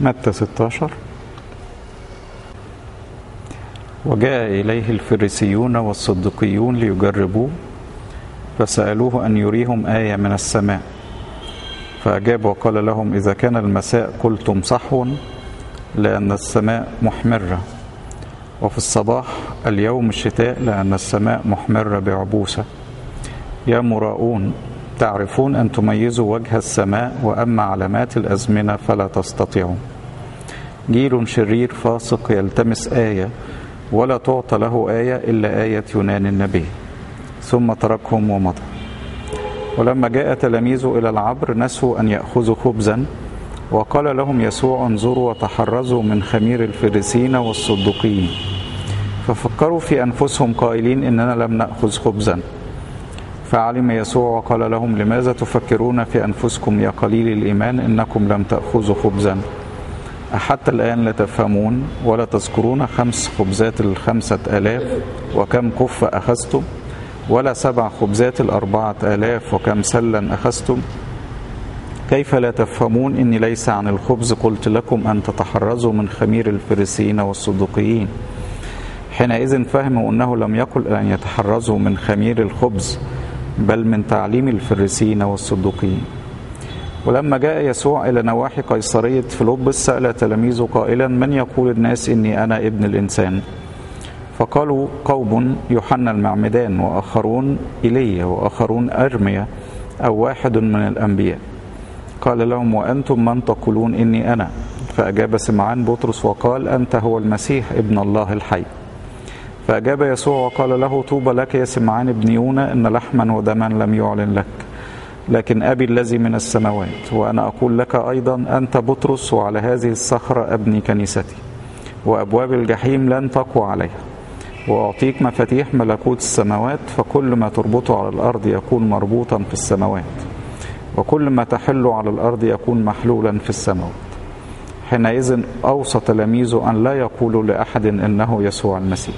متى 16 وجاء إليه الفريسيون والصدقيون ليجربوه فسألوه أن يريهم آية من السماء فأجاب وقال لهم إذا كان المساء قلتم صحو لأن السماء محمرة وفي الصباح اليوم الشتاء لأن السماء محمرة بعبوسة يا مراؤون تعرفون أن تميزوا وجه السماء وأما علامات الأزمنة فلا تستطيعون جيل شرير فاسق يلتمس آية ولا تعطى له آية إلا آية يونان النبي ثم تركهم ومضى ولما جاء تلاميذه إلى العبر نسوا أن يأخذوا خبزا وقال لهم يسوع انظروا وتحرزوا من خمير الفريسين والصدقيين ففكروا في أنفسهم قائلين إننا لم نأخذ خبزا فعلم يسوع وقال لهم لماذا تفكرون في أنفسكم يا قليل الإيمان إنكم لم تأخذوا خبزا أحتى الآن لا تفهمون ولا تذكرون خمس خبزات الخمسة آلاف وكم كف أخذتم ولا سبع خبزات الأربعة آلاف وكم سلا أخذتم كيف لا تفهمون إني ليس عن الخبز قلت لكم أن تتحرزوا من خمير الفريسيين والصدقيين حينئذ فهموا أنه لم يقل أن يتحرزوا من خمير الخبز بل من تعليم الفريسيين والصدقيين ولما جاء يسوع إلى نواحي قيصرية فيلبس سأل تلاميذه قائلا من يقول الناس إني أنا ابن الإنسان فقالوا قوم يوحنا المعمدان وآخرون إيليا وآخرون أرميا أو واحد من الأنبياء قال لهم وأنتم من تقولون إني أنا فأجاب سمعان بطرس وقال أنت هو المسيح ابن الله الحي فأجاب يسوع وقال له طوبى لك يا سمعان ابن يونا إن لحما ودما لم يعلن لك لكن أبي الذي من السماوات وأنا أقول لك أيضا أنت بطرس وعلى هذه الصخرة أبني كنيستي وأبواب الجحيم لن تقوى عليها وأعطيك مفاتيح ملكوت السماوات فكل ما تربطه على الأرض يكون مربوطا في السماوات وكل ما تحل على الأرض يكون محلولا في السماوات حينئذ أوصى تلاميذه أن لا يقولوا لأحد إنه يسوع المسيح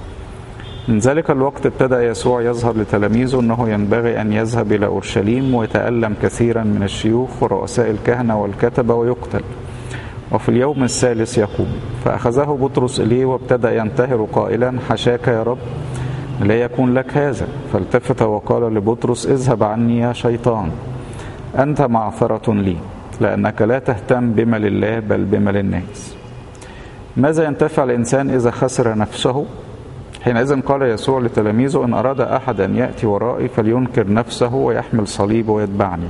من ذلك الوقت ابتدأ يسوع يظهر لتلاميذه أنه ينبغي أن يذهب إلى أورشليم ويتألم كثيرا من الشيوخ ورؤساء الكهنة والكتبة ويقتل وفي اليوم الثالث يقوم فأخذه بطرس إليه وابتدأ ينتهر قائلا حشاك يا رب لا يكون لك هذا فالتفت وقال لبطرس اذهب عني يا شيطان أنت معثرة لي لأنك لا تهتم بما لله بل بما للناس ماذا ينتفع الإنسان إذا خسر نفسه حينئذ قال يسوع لتلاميذه إن أراد أحد أن يأتي ورائي فلينكر نفسه ويحمل صليبه ويتبعني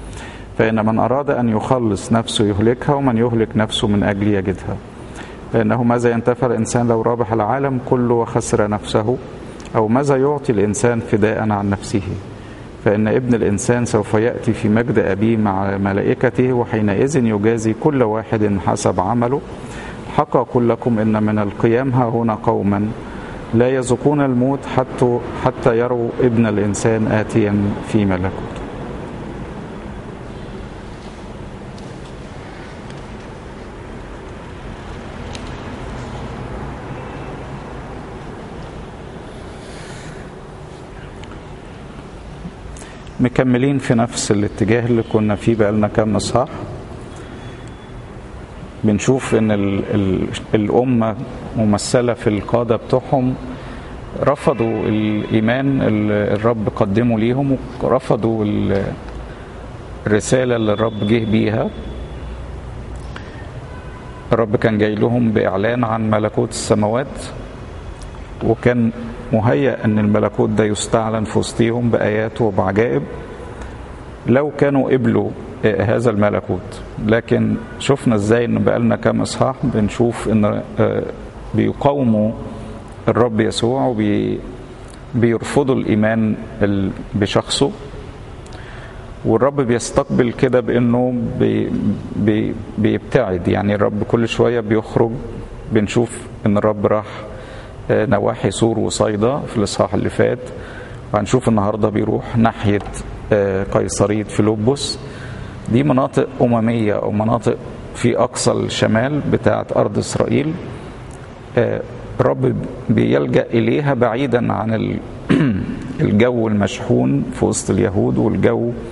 فإن من أراد أن يخلص نفسه يهلكها ومن يهلك نفسه من أجل يجدها لأنه ماذا ينتفع الإنسان لو رابح العالم كله وخسر نفسه أو ماذا يعطي الإنسان فداء عن نفسه فإن ابن الإنسان سوف يأتي في مجد أبيه مع ملائكته وحينئذ يجازي كل واحد حسب عمله حق أقول لكم إن من القيام ها هنا قوما لا يذوقون الموت حتى حتى يروا ابن الإنسان آتيا في ملكوته مكملين في نفس الاتجاه اللي كنا فيه بقالنا كام اصحاح بنشوف ان ال ال الامه ممثله في القاده بتوعهم رفضوا الايمان اللي الرب قدمه ليهم ورفضوا الرساله اللي الرب جه بيها الرب كان جاي لهم باعلان عن ملكوت السماوات وكان مهيأ ان الملكوت ده يستعلن في وسطهم بايات وبعجائب لو كانوا قبلوا هذا الملكوت لكن شفنا ازاي ان بقالنا كام اصحاح بنشوف ان بيقاوموا الرب يسوع وبيرفضوا الايمان بشخصه والرب بيستقبل كده بانه بي بي بيبتعد يعني الرب كل شويه بيخرج بنشوف ان الرب راح نواحي سور وصيدا في الاصحاح اللي فات وهنشوف النهارده بيروح ناحيه قيصريه فيلبس دي مناطق امميه او مناطق في اقصى الشمال بتاعه ارض اسرائيل الرب بيلجا اليها بعيدا عن الجو المشحون في وسط اليهود والجو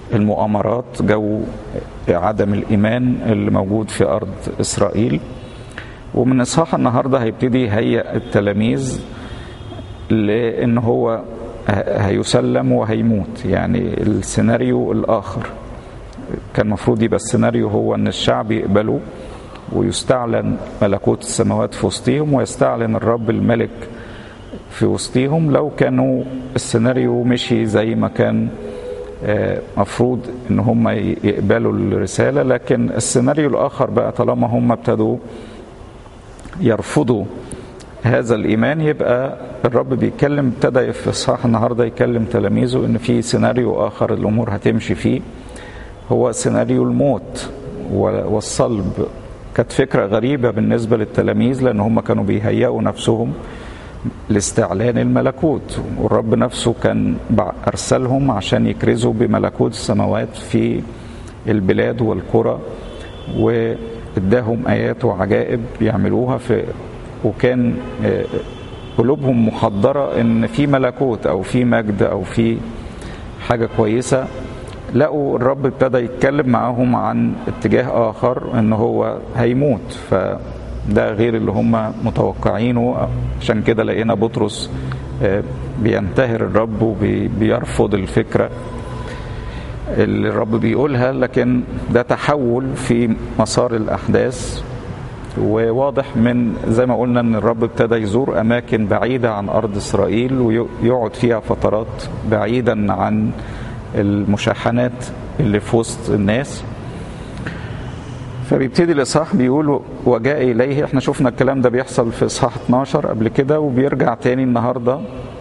المؤامرات جو عدم الإيمان اللي موجود في أرض إسرائيل ومن إصحاح النهاردة هيبتدي يهيئ التلاميذ لأن هو هيسلم وهيموت يعني السيناريو الآخر كان المفروض يبقى السيناريو هو أن الشعب يقبله ويستعلن ملكوت السماوات في وسطهم ويستعلن الرب الملك في وسطهم لو كانوا السيناريو مشي زي ما كان مفروض ان هم يقبلوا الرساله لكن السيناريو الاخر بقى طالما هم ابتدوا يرفضوا هذا الايمان يبقى الرب بيتكلم ابتدى في اصحاح النهارده يكلم تلاميذه ان في سيناريو اخر الامور هتمشي فيه هو سيناريو الموت والصلب كانت فكره غريبه بالنسبه للتلاميذ لان هم كانوا بيهيئوا نفسهم لاستعلان الملكوت والرب نفسه كان ارسلهم عشان يكرزوا بملكوت السماوات في البلاد والقرى واداهم ايات وعجائب يعملوها في وكان قلوبهم محضره ان في ملكوت او في مجد او في حاجه كويسه لقوا الرب ابتدى يتكلم معاهم عن اتجاه اخر ان هو هيموت ف ده غير اللي هم متوقعينه عشان كده لقينا بطرس بينتهر الرب وبيرفض الفكرة اللي الرب بيقولها لكن ده تحول في مسار الأحداث وواضح من زي ما قلنا ان الرب ابتدى يزور اماكن بعيده عن ارض اسرائيل ويقعد فيها فترات بعيدا عن المشاحنات اللي في وسط الناس فبيبتدي الاصحاح بيقول وجاء اليه احنا شفنا الكلام ده بيحصل في اصحاح 12 قبل كده وبيرجع تاني النهارده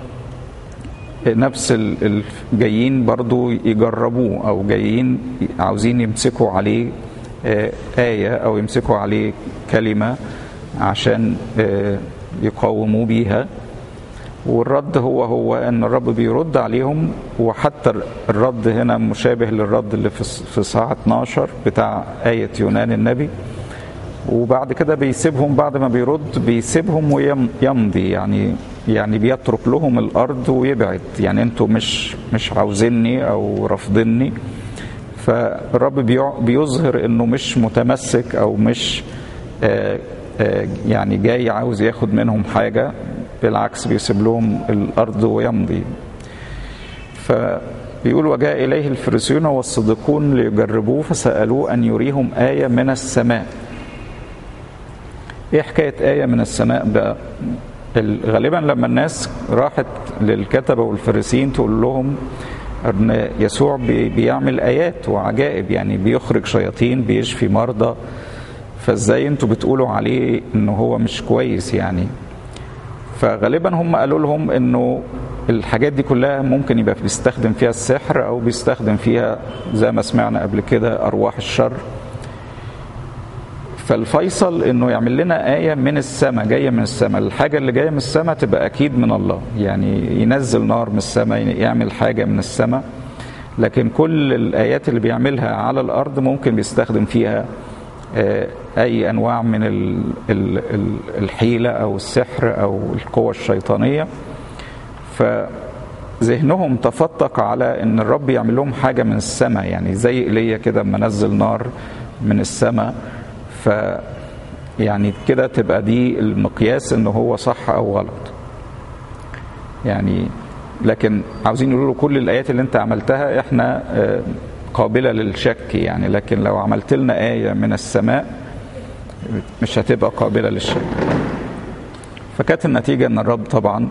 نفس الجايين برضو يجربوه او جايين عاوزين يمسكوا عليه آية أو يمسكوا عليه كلمة عشان يقاوموا بيها والرد هو هو ان الرب بيرد عليهم وحتى الرد هنا مشابه للرد اللي في صحاح 12 بتاع آية يونان النبي وبعد كده بيسيبهم بعد ما بيرد بيسيبهم ويمضي يعني يعني بيترك لهم الارض ويبعد يعني انتوا مش مش عاوزيني او رافضيني فالرب بيظهر انه مش متمسك او مش آآ آآ يعني جاي عاوز ياخد منهم حاجه بالعكس بيسيب لهم الارض ويمضي فبيقول وجاء اليه الفريسيون والصديقون ليجربوه فسالوه ان يريهم ايه من السماء ايه حكايه ايه من السماء بقى غالبا لما الناس راحت للكتبه والفريسيين تقول لهم ان يسوع بيعمل ايات وعجائب يعني بيخرج شياطين بيشفي مرضى فازاي انتوا بتقولوا عليه انه هو مش كويس يعني فغالبا هم قالوا لهم انه الحاجات دي كلها ممكن يبقى بيستخدم فيها السحر او بيستخدم فيها زي ما سمعنا قبل كده ارواح الشر فالفيصل انه يعمل لنا ايه من السماء جايه من السماء الحاجه اللي جايه من السماء تبقى اكيد من الله يعني ينزل نار من السماء يعمل حاجه من السماء لكن كل الايات اللي بيعملها على الارض ممكن بيستخدم فيها اي انواع من الحيله او السحر او القوى الشيطانيه فذهنهم تفتق على ان الرب يعمل لهم حاجه من السماء يعني زي ايليا كده اما نزل نار من السماء ف يعني كده تبقى دي المقياس ان هو صح او غلط يعني لكن عاوزين يقولوا له كل الايات اللي انت عملتها احنا قابله للشك يعني لكن لو عملت لنا ايه من السماء مش هتبقى قابله للشك فكانت النتيجه ان الرب طبعا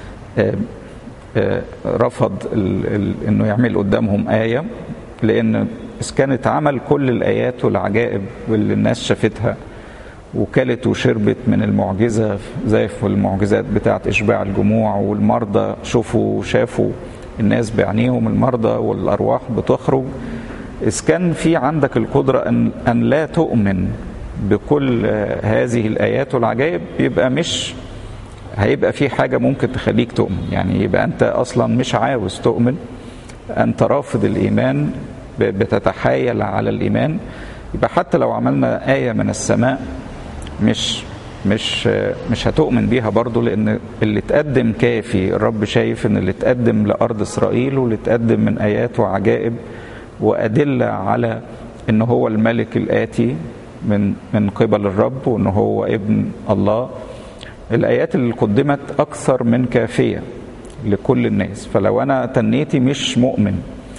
رفض انه يعمل قدامهم ايه لان إذ كانت عمل كل الآيات والعجائب واللي الناس شافتها وكلت وشربت من المعجزة زي في المعجزات بتاعة إشباع الجموع والمرضى شوفوا شافوا الناس بعينيهم المرضى والأرواح بتخرج إذ كان في عندك القدرة أن, أن لا تؤمن بكل هذه الآيات والعجائب يبقى مش هيبقى في حاجة ممكن تخليك تؤمن يعني يبقى أنت أصلا مش عاوز تؤمن أنت رافض الإيمان بتتحايل على الايمان يبقى حتى لو عملنا ايه من السماء مش مش مش هتؤمن بيها برضه لان اللي اتقدم كافي الرب شايف ان اللي اتقدم لارض اسرائيل واللي اتقدم من ايات وعجائب وأدلة على إن هو الملك الآتي من من قبل الرب وإن هو ابن الله الآيات اللي قدمت أكثر من كافية لكل الناس فلو أنا تنيتي مش مؤمن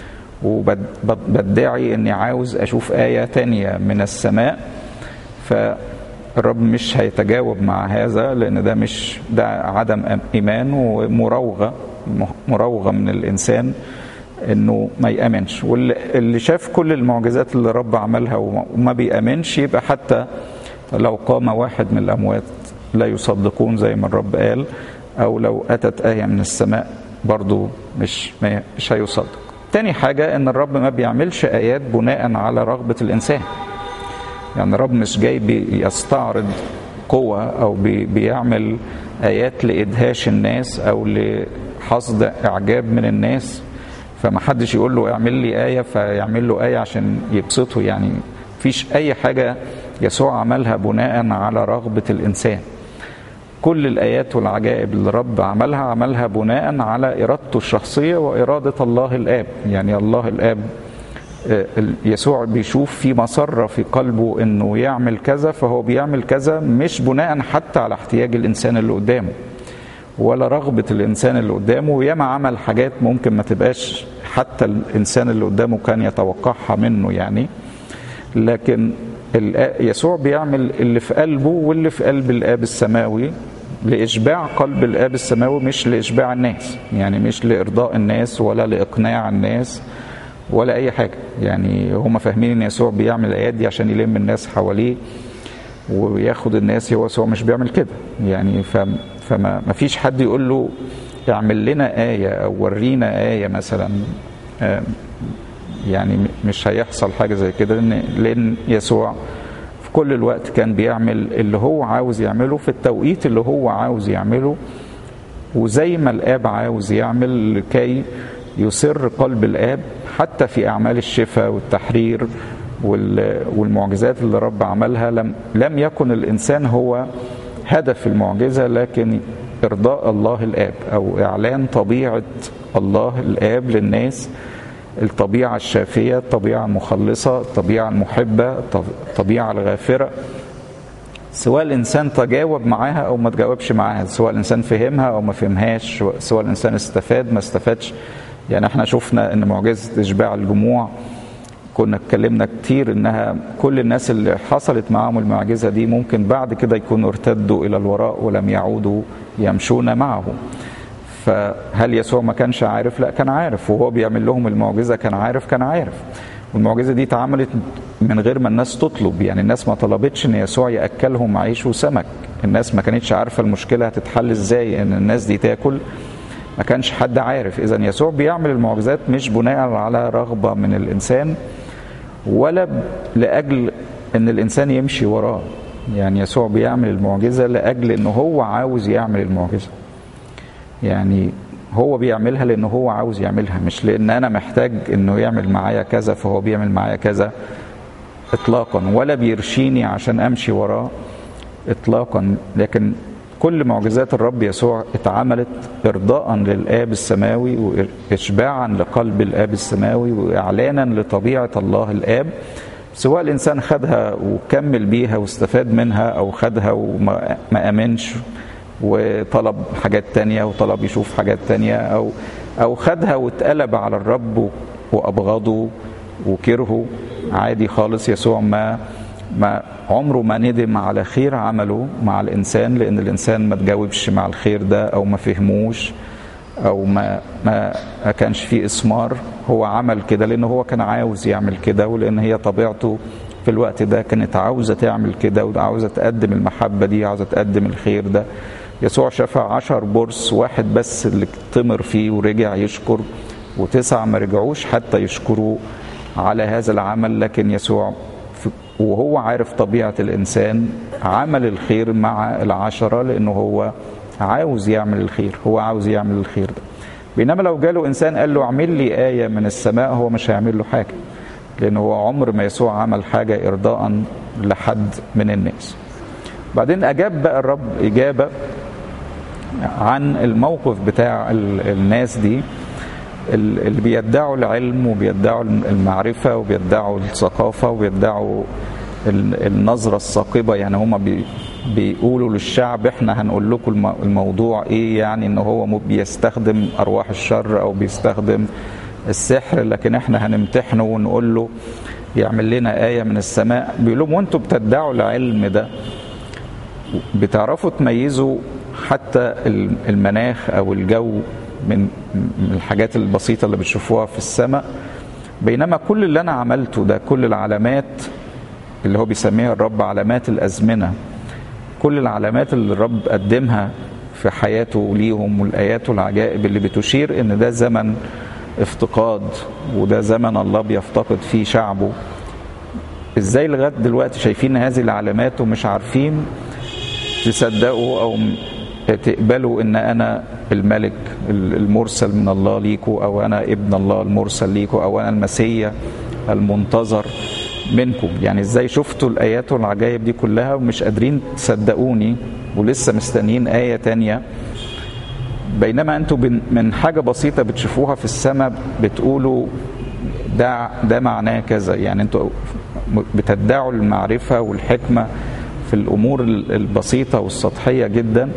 وبدعي إني عاوز أشوف آية تانية من السماء فالرب مش هيتجاوب مع هذا لأن ده مش ده عدم إيمان ومراوغة مراوغة من الإنسان انه ما يامنش واللي شاف كل المعجزات اللي رب عملها وما بيامنش يبقى حتى لو قام واحد من الاموات لا يصدقون زي ما الرب قال او لو اتت ايه من السماء برضو مش مش هيصدق تاني حاجة ان الرب ما بيعملش ايات بناء على رغبة الانسان يعني الرب مش جاي بيستعرض قوة او بي بيعمل ايات لادهاش الناس او لحصد اعجاب من الناس فما حدش يقول له اعمل لي آية فيعمل له آية عشان يبسطه يعني فيش أي حاجة يسوع عملها بناء على رغبة الإنسان كل الآيات والعجائب اللي رب عملها عملها بناء على إرادته الشخصية وإرادة الله الآب يعني الله الآب يسوع بيشوف في مسرة في قلبه انه يعمل كذا فهو بيعمل كذا مش بناء حتى على احتياج الانسان اللي قدامه ولا رغبة الإنسان اللي قدامه وياما عمل حاجات ممكن ما تبقاش حتى الإنسان اللي قدامه كان يتوقعها منه يعني لكن يسوع بيعمل اللي في قلبه واللي في قلب الآب السماوي لإشباع قلب الآب السماوي مش لإشباع الناس يعني مش لإرضاء الناس ولا لإقناع الناس ولا أي حاجة يعني هم فاهمين إن يسوع بيعمل الآيات دي عشان يلم الناس حواليه وياخد الناس هو يسوع مش بيعمل كده يعني فما ما فيش حد يقول له اعمل لنا آية أو ورينا آية مثلا يعني مش هيحصل حاجة زي كده لأن, لأن يسوع في كل الوقت كان بيعمل اللي هو عاوز يعمله في التوقيت اللي هو عاوز يعمله وزي ما الآب عاوز يعمل لكي يسر قلب الآب حتى في أعمال الشفاء والتحرير والمعجزات اللي رب عملها لم لم يكن الإنسان هو هدف المعجزه لكن ارضاء الله الاب او اعلان طبيعه الله الاب للناس الطبيعه الشافيه الطبيعه المخلصه الطبيعه المحبه الطبيعه الغافره سواء الانسان تجاوب معاها او ما تجاوبش معاها سواء الانسان فهمها او ما فهمهاش سواء الانسان استفاد ما استفادش يعني احنا شفنا ان معجزه اشباع الجموع كنا اتكلمنا كتير انها كل الناس اللي حصلت معاهم المعجزه دي ممكن بعد كده يكونوا ارتدوا الى الوراء ولم يعودوا يمشون معه فهل يسوع ما كانش عارف لا كان عارف وهو بيعمل لهم المعجزه كان عارف كان عارف والمعجزه دي اتعملت من غير ما الناس تطلب يعني الناس ما طلبتش ان يسوع ياكلهم عيش وسمك الناس ما كانتش عارفه المشكله هتتحل ازاي ان الناس دي تاكل ما كانش حد عارف اذا يسوع بيعمل المعجزات مش بناء على رغبه من الانسان ولا لاجل ان الانسان يمشي وراه يعني يسوع بيعمل المعجزه لاجل انه هو عاوز يعمل المعجزه يعني هو بيعملها لان هو عاوز يعملها مش لان انا محتاج انه يعمل معايا كذا فهو بيعمل معايا كذا اطلاقا ولا بيرشيني عشان امشي وراه اطلاقا لكن كل معجزات الرب يسوع اتعملت ارضاء للاب السماوي واشباعا لقلب الاب السماوي واعلانا لطبيعه الله الاب سواء الانسان خدها وكمل بيها واستفاد منها او خدها وما ما امنش وطلب حاجات تانية وطلب يشوف حاجات تانية او او خدها واتقلب على الرب وابغضه وكرهه عادي خالص يسوع ما ما عمره ما ندم على خير عمله مع الانسان لان الانسان ما تجاوبش مع الخير ده او ما فهموش او ما ما كانش فيه اسمار هو عمل كده لان هو كان عاوز يعمل كده ولان هي طبيعته في الوقت ده كانت عاوزه تعمل كده وعاوزه تقدم المحبه دي عاوزه تقدم الخير ده يسوع شفع عشر برص واحد بس اللي طمر فيه ورجع يشكر وتسعة ما رجعوش حتى يشكروا على هذا العمل لكن يسوع وهو عارف طبيعة الإنسان عمل الخير مع العشرة لأنه هو عاوز يعمل الخير هو عاوز يعمل الخير ده بينما لو جاله إنسان قال له اعمل لي آية من السماء هو مش هيعمل له حاجة لأنه هو عمر ما يسوع عمل حاجة إرضاء لحد من الناس بعدين أجاب بقى الرب إجابة عن الموقف بتاع الناس دي اللي بيدعوا العلم وبيدعوا المعرفة وبيدعوا الثقافة وبيدعوا النظرة الثاقبة يعني هما بي بيقولوا للشعب احنا هنقول لكم الموضوع ايه يعني ان هو بيستخدم ارواح الشر او بيستخدم السحر لكن احنا هنمتحنه ونقول له يعمل لنا آية من السماء بيقول لهم وانتوا بتدعوا العلم ده بتعرفوا تميزوا حتى المناخ او الجو من الحاجات البسيطة اللي بتشوفوها في السماء بينما كل اللي أنا عملته ده كل العلامات اللي هو بيسميها الرب علامات الأزمنة كل العلامات اللي الرب قدمها في حياته ليهم والآيات والعجائب اللي بتشير إن ده زمن افتقاد وده زمن الله بيفتقد فيه شعبه ازاي لغايه دلوقتي شايفين هذه العلامات ومش عارفين تصدقوا او تقبلوا ان انا الملك المرسل من الله ليكوا او انا ابن الله المرسل ليكوا او انا المسيا المنتظر منكم يعني ازاي شفتوا الايات والعجائب دي كلها ومش قادرين تصدقوني ولسه مستنيين ايه تانية بينما انتوا من حاجه بسيطه بتشوفوها في السماء بتقولوا ده ده معناه كذا يعني انتوا بتدعوا المعرفه والحكمه في الامور البسيطه والسطحيه جدا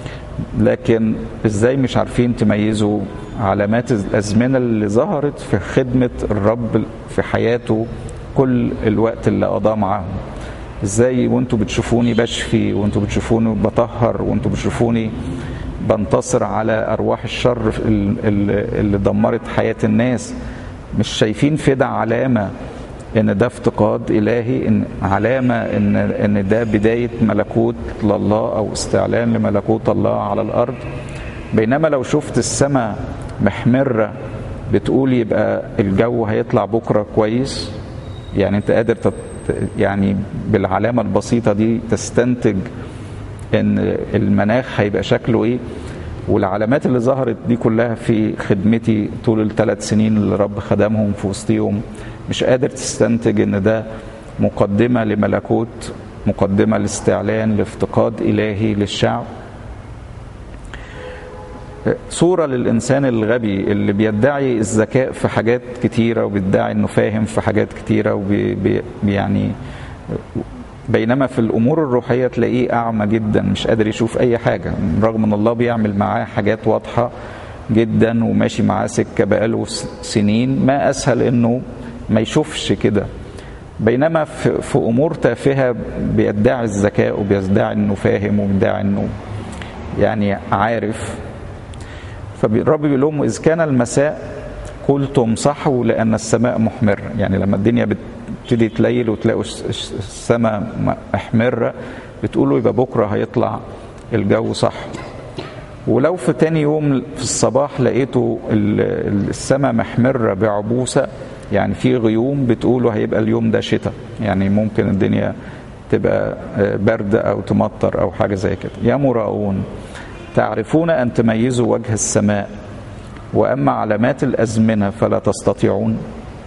لكن ازاي مش عارفين تميزوا علامات الازمنه اللي ظهرت في خدمه الرب في حياته كل الوقت اللي قضاه معاهم ازاي وانتوا بتشوفوني بشفي وانتوا بتشوفوني بطهر وانتوا بتشوفوني بنتصر على ارواح الشر اللي دمرت حياه الناس مش شايفين في ده علامه ان ده افتقاد الهي ان علامه ان ان ده بدايه ملكوت لله او استعلان لملكوت الله على الارض بينما لو شفت السماء محمره بتقول يبقى الجو هيطلع بكره كويس يعني انت قادر تت يعني بالعلامه البسيطه دي تستنتج ان المناخ هيبقى شكله ايه والعلامات اللي ظهرت دي كلها في خدمتي طول الثلاث سنين اللي رب خدمهم في وسطيهم مش قادر تستنتج ان ده مقدمه لملكوت مقدمه لاستعلان لافتقاد الهي للشعب صورة للإنسان الغبي اللي بيدعي الذكاء في حاجات كتيرة وبيدعي إنه فاهم في حاجات كتيرة وبي يعني بينما في الأمور الروحية تلاقيه أعمى جدا مش قادر يشوف أي حاجة رغم إن الله بيعمل معاه حاجات واضحة جدا وماشي معاه سكة بقاله سنين ما أسهل إنه ما يشوفش كده بينما في, في امور تافهه بيدعي الذكاء وبيدعي انه فاهم وبيدعي انه يعني عارف فالرب بيقول لهم اذ كان المساء قلتم صحوا لان السماء محمره يعني لما الدنيا بتبتدي تليل وتلاقوا السماء محمره بتقولوا يبقى بكره هيطلع الجو صح ولو في تاني يوم في الصباح لقيتوا السماء محمره بعبوسه يعني في غيوم بتقولوا هيبقى اليوم ده شتاء يعني ممكن الدنيا تبقى برد او تمطر او حاجه زي كده يا مراؤون تعرفون ان تميزوا وجه السماء واما علامات الازمنه فلا تستطيعون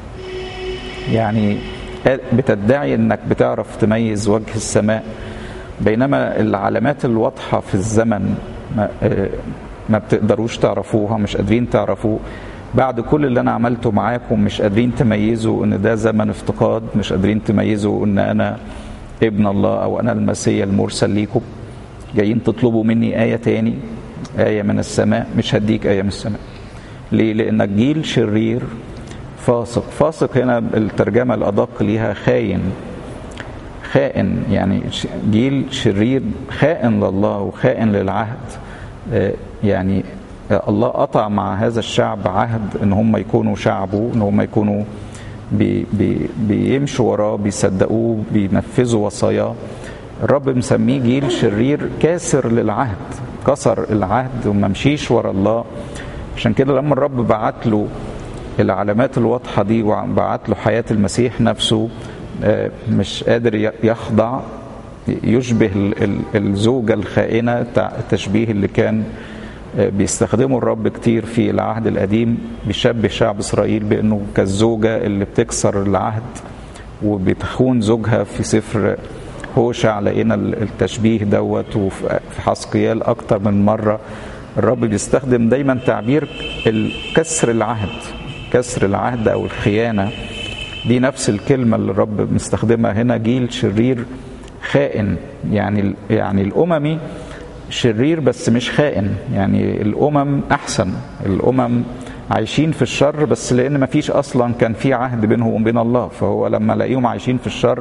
يعني بتدعي انك بتعرف تميز وجه السماء بينما العلامات الواضحه في الزمن ما, ما بتقدروش تعرفوها مش قادرين تعرفوه بعد كل اللي انا عملته معاكم مش قادرين تميزوا ان ده زمن افتقاد مش قادرين تميزوا ان انا ابن الله او انا المسيا المرسل ليكم جايين تطلبوا مني آية تاني آية من السماء مش هديك آية من السماء ليه؟ لأنك جيل شرير فاسق فاسق هنا الترجمة الأدق ليها خاين خائن يعني جيل شرير خائن لله وخائن للعهد يعني الله قطع مع هذا الشعب عهد ان هم يكونوا شعبه ان هم يكونوا بي بي بيمشوا وراه بيصدقوه بينفذوا وصاياه الرب مسميه جيل شرير كاسر للعهد كسر العهد وما مشيش ورا الله عشان كده لما الرب بعت له العلامات الواضحة دي وبعت له حياة المسيح نفسه مش قادر يخضع يشبه الزوجة الخائنة التشبيه اللي كان بيستخدمه الرب كتير في العهد القديم بيشبه شعب اسرائيل بانه كالزوجه اللي بتكسر العهد وبتخون زوجها في سفر هوشع لقينا التشبيه دوت وفي حسقيال اكتر من مره الرب بيستخدم دايما تعبير كسر العهد كسر العهد او الخيانه دي نفس الكلمه اللي الرب مستخدمها هنا جيل شرير خائن يعني يعني الاممي شرير بس مش خائن يعني الامم احسن الامم عايشين في الشر بس لان ما فيش اصلا كان في عهد بينهم وبين الله فهو لما لاقيهم عايشين في الشر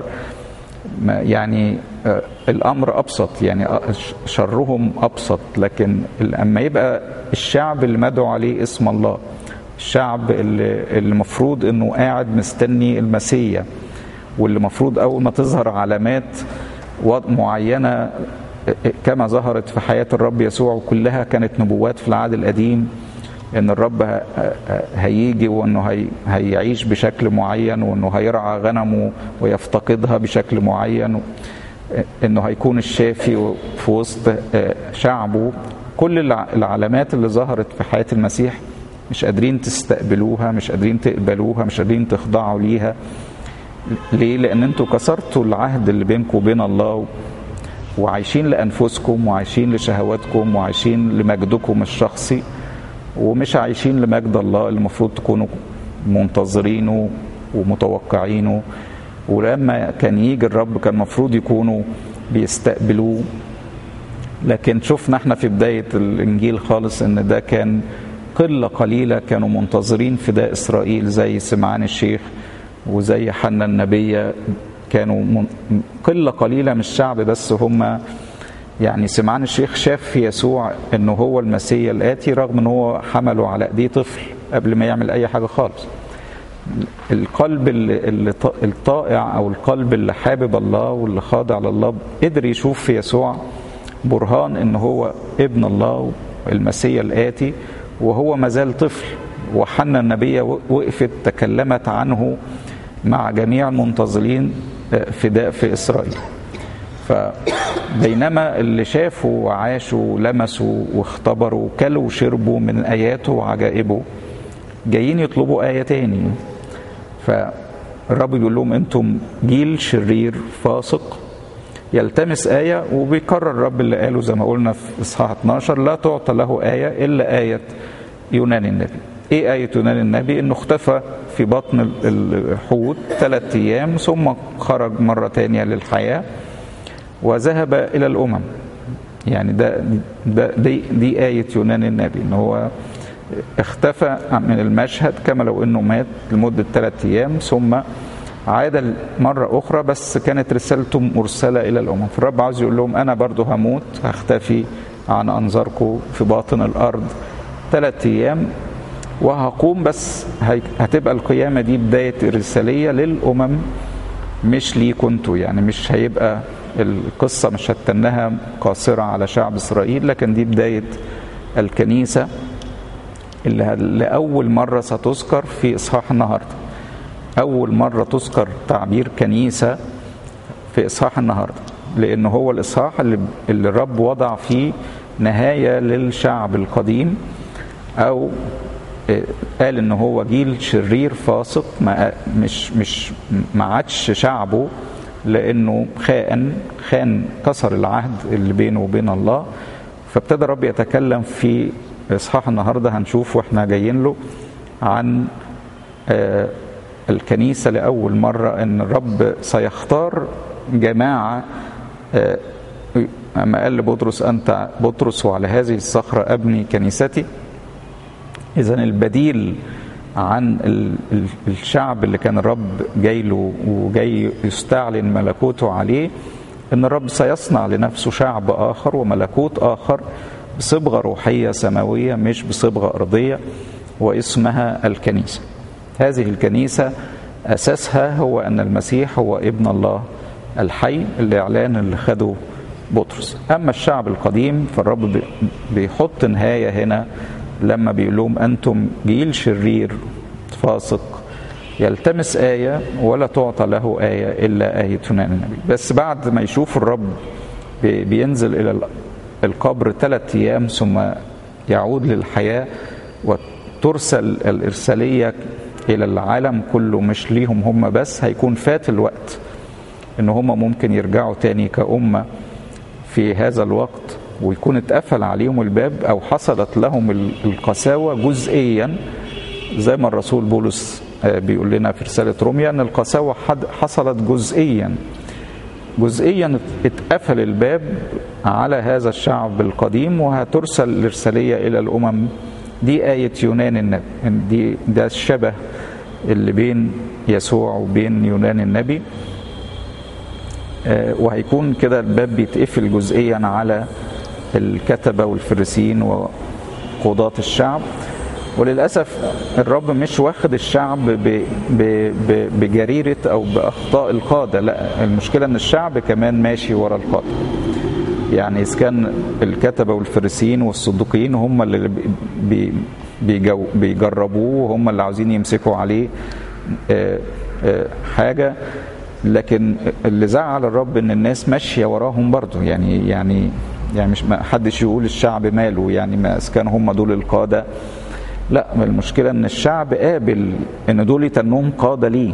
يعني الامر ابسط يعني شرهم ابسط لكن اما يبقى الشعب اللي مدعو عليه اسم الله الشعب اللي المفروض انه قاعد مستني المسيا واللي المفروض اول ما تظهر علامات معينه كما ظهرت في حياه الرب يسوع وكلها كانت نبوات في العهد القديم ان الرب هيجي وانه هيعيش بشكل معين وانه هيرعى غنمه ويفتقدها بشكل معين انه هيكون الشافي في وسط شعبه كل العلامات اللي ظهرت في حياه المسيح مش قادرين تستقبلوها مش قادرين تقبلوها مش قادرين تخضعوا ليها ليه لان انتوا كسرتوا العهد اللي بينكم وبين الله وعايشين لانفسكم وعايشين لشهواتكم وعايشين لمجدكم الشخصي ومش عايشين لمجد الله اللي المفروض تكونوا منتظرينه ومتوقعينه ولما كان يجي الرب كان المفروض يكونوا بيستقبلوه لكن شفنا احنا في بداية الإنجيل خالص إن ده كان قلة قليلة كانوا منتظرين فداء إسرائيل زي سمعان الشيخ وزي حنا النبية كانوا من قلة قليلة من الشعب بس هم يعني سمعان الشيخ شاف في يسوع انه هو المسيا الاتي رغم ان هو حمله على ايديه طفل قبل ما يعمل اي حاجه خالص القلب اللي الطائع او القلب اللي حابب الله واللي خاضع لله قدر يشوف في يسوع برهان ان هو ابن الله المسيا الاتي وهو مازال طفل وحنا النبيه وقفت تكلمت عنه مع جميع المنتظرين فداء في اسرائيل فبينما اللي شافوا وعاشوا ولمسوا واختبروا وكلوا وشربوا من اياته وعجائبه جايين يطلبوا ايه تاني فالرب بيقول لهم انتم جيل شرير فاسق يلتمس آية وبيكرر الرب اللي قاله زي ما قلنا في إصحاح 12 لا تعطى له آية إلا آية يونان النبي إيه آية يونان النبي؟ إنه اختفى في بطن الحوت ثلاثة أيام ثم خرج مرة تانية للحياة وذهب إلى الأمم يعني ده, ده دي, دي آية يونان النبي إن هو اختفى من المشهد كما لو إنه مات لمدة ثلاثة أيام ثم عاد مرة أخرى بس كانت رسالته مرسلة إلى الأمم فالرب عاوز يقول لهم أنا برضو هموت هختفي عن أنظاركم في باطن الأرض ثلاثة أيام وهقوم بس هتبقى القيامة دي بداية الرسالية للأمم مش ليكوا انتوا يعني مش هيبقى القصة مش هتنها قاصرة على شعب إسرائيل لكن دي بداية الكنيسة اللي لأول مرة ستذكر في إصحاح النهارده أول مرة تذكر تعبير كنيسة في إصحاح النهاردة لأن هو الإصحاح اللي, اللي الرب وضع فيه نهاية للشعب القديم أو قال إن هو جيل شرير فاسق ما مش مش ما عادش شعبه لأنه خائن خان كسر العهد اللي بينه وبين الله فابتدى الرب يتكلم في إصحاح النهاردة هنشوف واحنا جايين له عن آه الكنيسة لأول مرة أن الرب سيختار جماعة أما قال لبطرس أنت بطرس وعلى هذه الصخرة أبني كنيستي إذا البديل عن الشعب اللي كان الرب جاي له وجاي يستعلن ملكوته عليه ان الرب سيصنع لنفسه شعب اخر وملكوت اخر بصبغه روحيه سماويه مش بصبغه ارضيه واسمها الكنيسه هذه الكنيسة أساسها هو أن المسيح هو ابن الله الحي الإعلان اللي خده بطرس أما الشعب القديم فالرب بيحط نهاية هنا لما بيقول لهم أنتم جيل شرير فاسق يلتمس آية ولا تعطى له آية إلا آية يونان النبي بس بعد ما يشوف الرب بينزل إلى القبر ثلاثة أيام ثم يعود للحياة وترسل الإرسالية الى العالم كله مش ليهم هم بس هيكون فات الوقت ان هم ممكن يرجعوا تاني كأمة في هذا الوقت ويكون اتقفل عليهم الباب او حصلت لهم القساوه جزئيا زي ما الرسول بولس بيقول لنا في رساله روميا ان القساوه حصلت جزئيا جزئيا اتقفل الباب على هذا الشعب القديم وهترسل الارساليه الى الامم دي آية يونان النبي دي ده الشبه اللي بين يسوع وبين يونان النبي وهيكون كده الباب بيتقفل جزئيا على الكتبة والفريسيين وقضاة الشعب وللأسف الرب مش واخد الشعب ب ب ب بجريرة أو بأخطاء القادة لا المشكلة أن الشعب كمان ماشي ورا القادة يعني إذا كان الكتبة والفريسيين والصدوقيين هم اللي بي بيجو بيجربوه وهم اللي عاوزين يمسكوا عليه حاجة لكن اللي زعل الرب ان الناس ماشيه وراهم برضه يعني يعني يعني مش ما حدش يقول الشعب ماله يعني ما كان هم دول القاده لا المشكله ان الشعب قابل ان دول يتنهم قاده ليه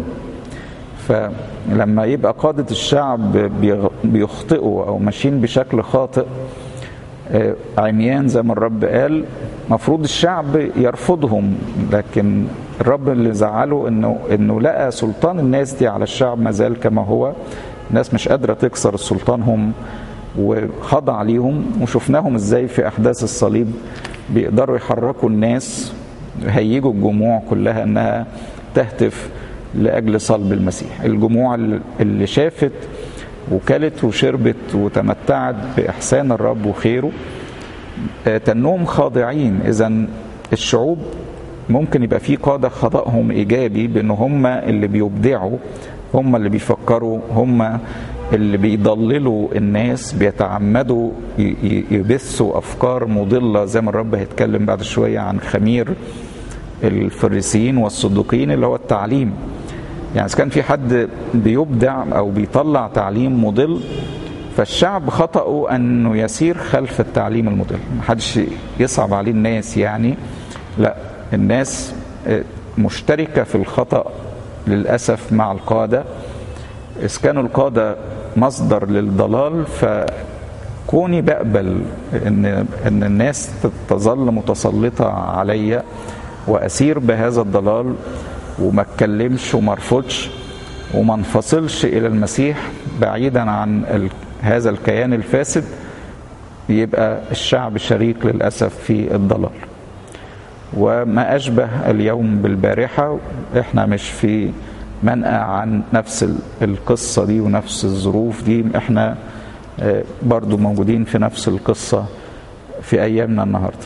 فلما يبقى قاده الشعب بيخطئوا او ماشيين بشكل خاطئ عميان زي ما الرب قال مفروض الشعب يرفضهم لكن الرب اللي زعله انه انه لقى سلطان الناس دي على الشعب ما زال كما هو الناس مش قادره تكسر سلطانهم وخضع ليهم وشفناهم ازاي في احداث الصليب بيقدروا يحركوا الناس هيجوا الجموع كلها انها تهتف لاجل صلب المسيح الجموع اللي شافت وكلت وشربت وتمتعت باحسان الرب وخيره تنهم خاضعين اذا الشعوب ممكن يبقى في قاده خطأهم ايجابي بان هم اللي بيبدعوا هم اللي بيفكروا هم اللي بيضللوا الناس بيتعمدوا يبثوا افكار مضله زي ما الرب هيتكلم بعد شويه عن خمير الفريسيين والصدوقيين اللي هو التعليم يعني اذا كان في حد بيبدع او بيطلع تعليم مضل فالشعب خطأه انه يسير خلف التعليم المضل محدش يصعب عليه الناس يعني لا الناس مشتركه في الخطأ للاسف مع القاده اذا كانوا القاده مصدر للضلال فكوني بقبل ان ان الناس تظل متسلطه عليا واسير بهذا الضلال وما اتكلمش وما ارفضش وما انفصلش الى المسيح بعيدا عن ال... هذا الكيان الفاسد يبقى الشعب شريك للاسف في الضلال وما اشبه اليوم بالبارحه احنا مش في منأى عن نفس القصه دي ونفس الظروف دي احنا برضو موجودين في نفس القصه في ايامنا النهارده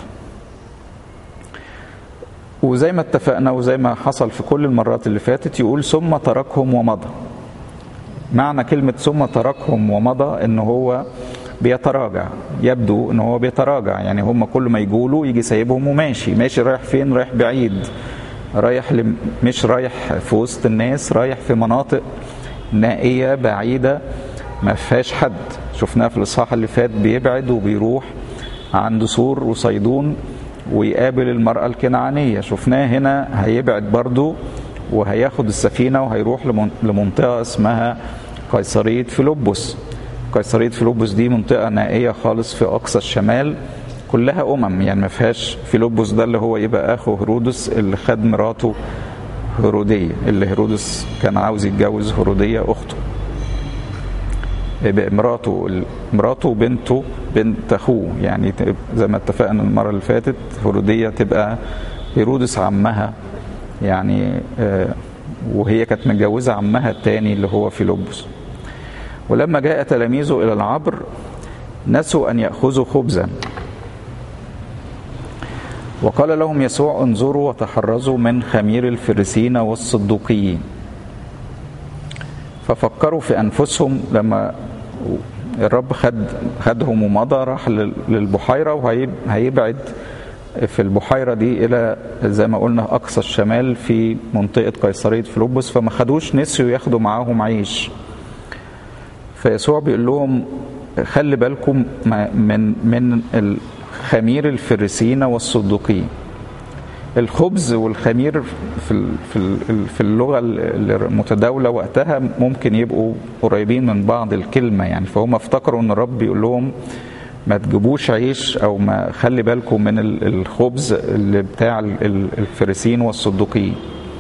وزي ما اتفقنا وزي ما حصل في كل المرات اللي فاتت يقول ثم تركهم ومضى معنى كلمة ثم تركهم ومضى ان هو بيتراجع يبدو ان هو بيتراجع يعني هم كل ما يقولوا يجي سايبهم وماشي ماشي رايح فين رايح بعيد رايح لم... مش رايح في وسط الناس رايح في مناطق نائية بعيدة ما فيهاش حد شفناه في الاصحاح اللي فات بيبعد وبيروح عند سور وصيدون ويقابل المرأة الكنعانية شفناه هنا هيبعد برضو وهياخد السفينة وهيروح لمنطقة اسمها قيصرية فيلبس قيصرية فيلبس دي منطقة نائية خالص في أقصى الشمال كلها أمم يعني ما فيهاش فيلبس ده اللي هو يبقى أخو هرودس اللي خد مراته هرودية اللي هرودس كان عاوز يتجوز هرودية أخته يبقى مراته مراته وبنته بنت اخوه يعني زي ما اتفقنا المره اللي فاتت هروديه تبقى هيرودس عمها يعني وهي كانت متجوزه عمها الثاني اللي هو فيلبس ولما جاء تلاميذه الى العبر نسوا ان ياخذوا خبزا وقال لهم يسوع انظروا وتحرزوا من خمير الفريسين والصدوقيين ففكروا في انفسهم لما الرب خد خدهم ومضى راح للبحيره وهيبعد في البحيره دي الى زي ما قلنا اقصى الشمال في منطقه قيصريه فيلبس فما خدوش نسيوا ياخدوا معاهم عيش فيسوع بيقول لهم خلي بالكم من من خمير الفريسيين والصدوقيين الخبز والخمير في في في اللغه المتداوله وقتها ممكن يبقوا قريبين من بعض الكلمه يعني فهم افتكروا ان الرب بيقول لهم ما تجيبوش عيش او ما خلي بالكم من الخبز اللي بتاع الفريسين والصدوقيين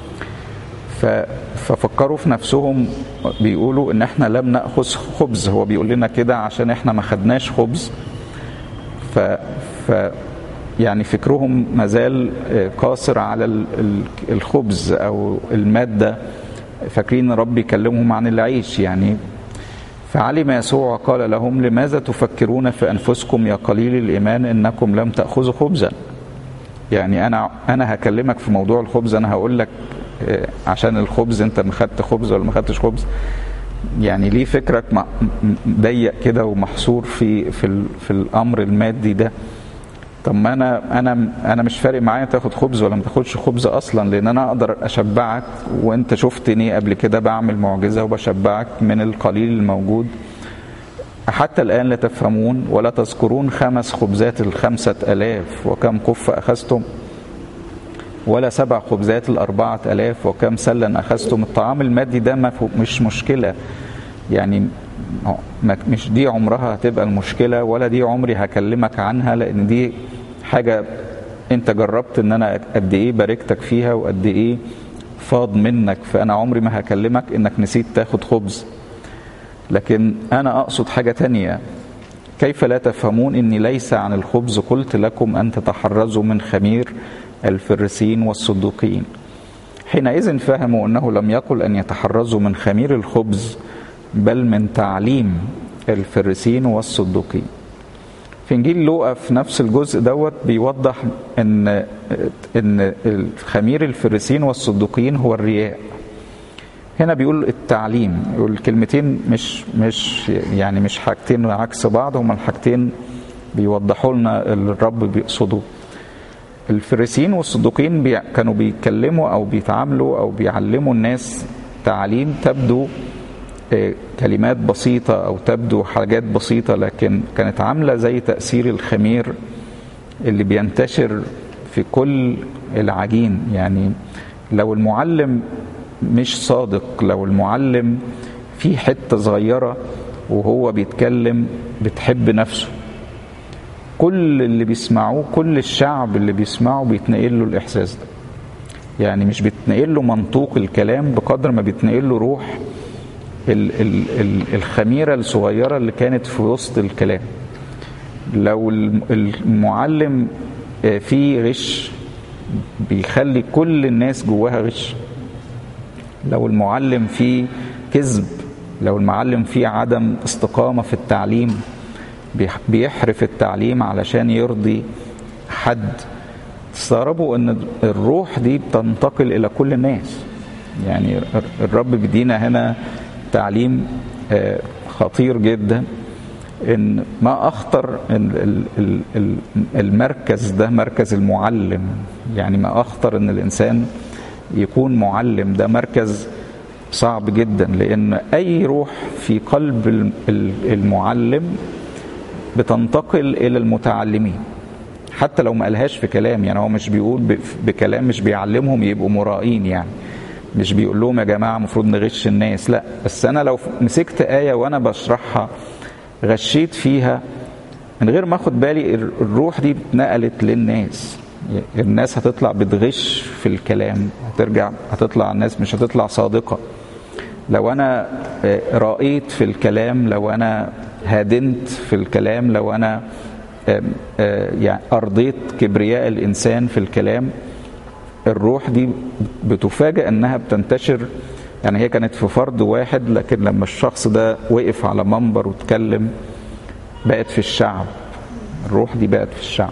ففكروا في نفسهم بيقولوا ان احنا لم ناخذ خبز هو بيقول لنا كده عشان احنا ما خدناش خبز ف, ف يعني فكرهم مازال قاصر على الخبز او الماده فاكرين ربي يكلمهم عن العيش يعني فعلم يسوع قال لهم لماذا تفكرون في انفسكم يا قليل الايمان انكم لم تاخذوا خبزا يعني انا انا هكلمك في موضوع الخبز انا هقول لك عشان الخبز انت ما خدت خبز ولا ما خدتش خبز يعني ليه فكرك ضيق كده ومحصور في في في الامر المادي ده طب ما انا انا انا مش فارق معايا تاخد خبز ولا ما تاخدش خبز اصلا لان انا اقدر اشبعك وانت شفتني قبل كده بعمل معجزه وبشبعك من القليل الموجود حتى الآن لا تفهمون ولا تذكرون خمس خبزات الخمسة ألاف وكم قف أخذتم ولا سبع خبزات الأربعة ألاف وكم سلا أخذتم الطعام المادي ده ما مش مشكلة يعني مش دي عمرها هتبقى المشكلة ولا دي عمري هكلمك عنها لأن دي حاجة أنت جربت إن أنا قد إيه باركتك فيها وقد إيه فاض منك فأنا عمري ما هكلمك إنك نسيت تاخد خبز لكن أنا أقصد حاجة تانية كيف لا تفهمون إني ليس عن الخبز قلت لكم أن تتحرزوا من خمير الفريسين والصدوقيين حينئذ فهموا أنه لم يقل أن يتحرزوا من خمير الخبز بل من تعليم الفريسين والصدوقيين في انجيل لوقا في نفس الجزء دوت بيوضح ان ان خمير الفريسين والصدوقيين هو الرياء هنا بيقول التعليم يقول الكلمتين مش مش يعني مش حاجتين عكس بعض هما الحاجتين بيوضحوا لنا الرب بيقصده الفريسيين والصدوقيين بي كانوا بيتكلموا او بيتعاملوا او بيعلموا الناس تعليم تبدو كلمات بسيطة أو تبدو حاجات بسيطة لكن كانت عاملة زي تأثير الخمير اللي بينتشر في كل العجين يعني لو المعلم مش صادق لو المعلم في حتة صغيرة وهو بيتكلم بتحب نفسه كل اللي بيسمعوه كل الشعب اللي بيسمعه بيتنقل له الإحساس ده يعني مش بيتنقل له منطوق الكلام بقدر ما بيتنقل له روح ال ال ال الخميرة الصغيرة اللي كانت في وسط الكلام لو المعلم فيه غش بيخلي كل الناس جواها غش لو المعلم فيه كذب لو المعلم فيه عدم استقامة في التعليم بيحرف التعليم علشان يرضي حد تستغربوا ان الروح دي بتنتقل الى كل الناس يعني الرب بيدينا هنا تعليم خطير جدا ان ما اخطر المركز ده مركز المعلم يعني ما اخطر ان الانسان يكون معلم ده مركز صعب جدا لان اي روح في قلب المعلم بتنتقل الى المتعلمين حتى لو ما قالهاش في كلام يعني هو مش بيقول بكلام مش بيعلمهم يبقوا مرائين يعني مش بيقول لهم يا جماعه المفروض نغش الناس لا بس انا لو مسكت ايه وانا بشرحها غشيت فيها من غير ما اخد بالي الروح دي اتنقلت للناس الناس هتطلع بتغش في الكلام هترجع هتطلع الناس مش هتطلع صادقه لو انا رأيت في الكلام لو انا هادنت في الكلام لو انا يعني ارضيت كبرياء الانسان في الكلام الروح دي بتفاجئ انها بتنتشر يعني هي كانت في فرد واحد لكن لما الشخص ده وقف على منبر واتكلم بقت في الشعب الروح دي بقت في الشعب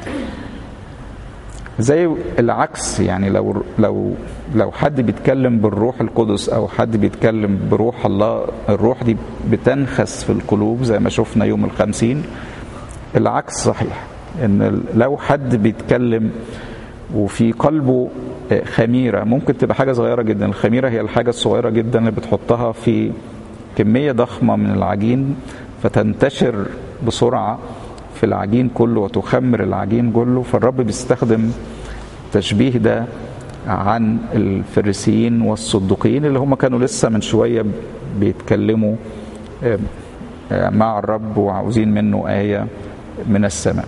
زي العكس يعني لو لو لو حد بيتكلم بالروح القدس او حد بيتكلم بروح الله الروح دي بتنخس في القلوب زي ما شفنا يوم الخمسين العكس صحيح ان لو حد بيتكلم وفي قلبه خميرة ممكن تبقى حاجة صغيرة جدا الخميرة هي الحاجة الصغيرة جدا اللي بتحطها في كمية ضخمة من العجين فتنتشر بسرعة في العجين كله وتخمر العجين كله فالرب بيستخدم التشبيه ده عن الفريسيين والصدوقيين اللي هم كانوا لسه من شوية بيتكلموا مع الرب وعاوزين منه آية من السماء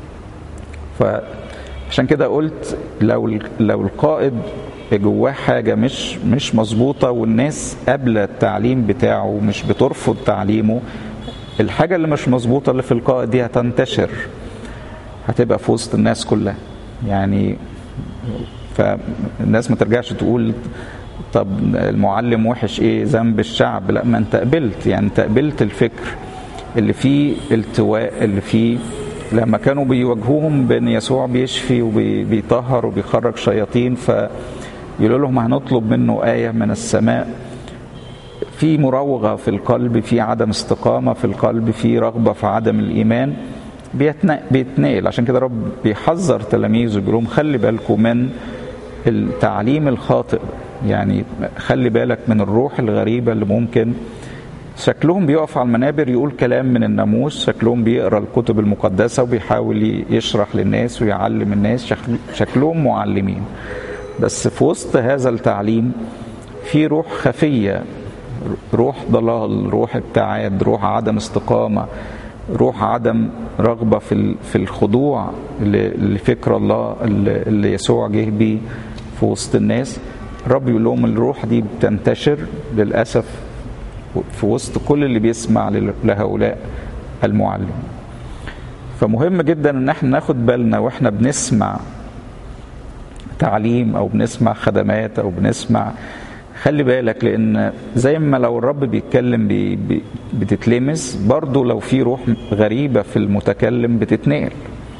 فعشان كده قلت لو لو القائد جواه حاجه مش مش مظبوطه والناس قابله التعليم بتاعه مش بترفض تعليمه الحاجه اللي مش مظبوطه اللي في القائد دي هتنتشر هتبقى في وسط الناس كلها يعني فالناس ما ترجعش تقول طب المعلم وحش ايه ذنب الشعب لا ما انت قبلت يعني انت قبلت الفكر اللي فيه التواء اللي فيه لما كانوا بيواجهوهم بان يسوع بيشفي وبيطهر وبيخرج شياطين فيقولوا لهم هنطلب منه آية من السماء في مراوغة في القلب في عدم استقامة في القلب في رغبة في عدم الإيمان بيتنقل عشان كده رب بيحذر تلاميذه بيقول لهم خلي بالكم من التعليم الخاطئ يعني خلي بالك من الروح الغريبة اللي ممكن شكلهم بيقف على المنابر يقول كلام من الناموس شكلهم بيقرا الكتب المقدسة وبيحاول يشرح للناس ويعلم الناس شكلهم معلمين بس في وسط هذا التعليم في روح خفية روح ضلال روح ابتعاد روح عدم استقامة روح عدم رغبة في في الخضوع لفكر الله اللي يسوع جه بيه في وسط الناس الرب يقول لهم الروح دي بتنتشر للأسف في وسط كل اللي بيسمع لهؤلاء المعلم فمهم جدا ان احنا ناخد بالنا واحنا بنسمع تعليم او بنسمع خدمات او بنسمع خلي بالك لان زي ما لو الرب بيتكلم بي بي بتتلمس برضه لو في روح غريبه في المتكلم بتتنقل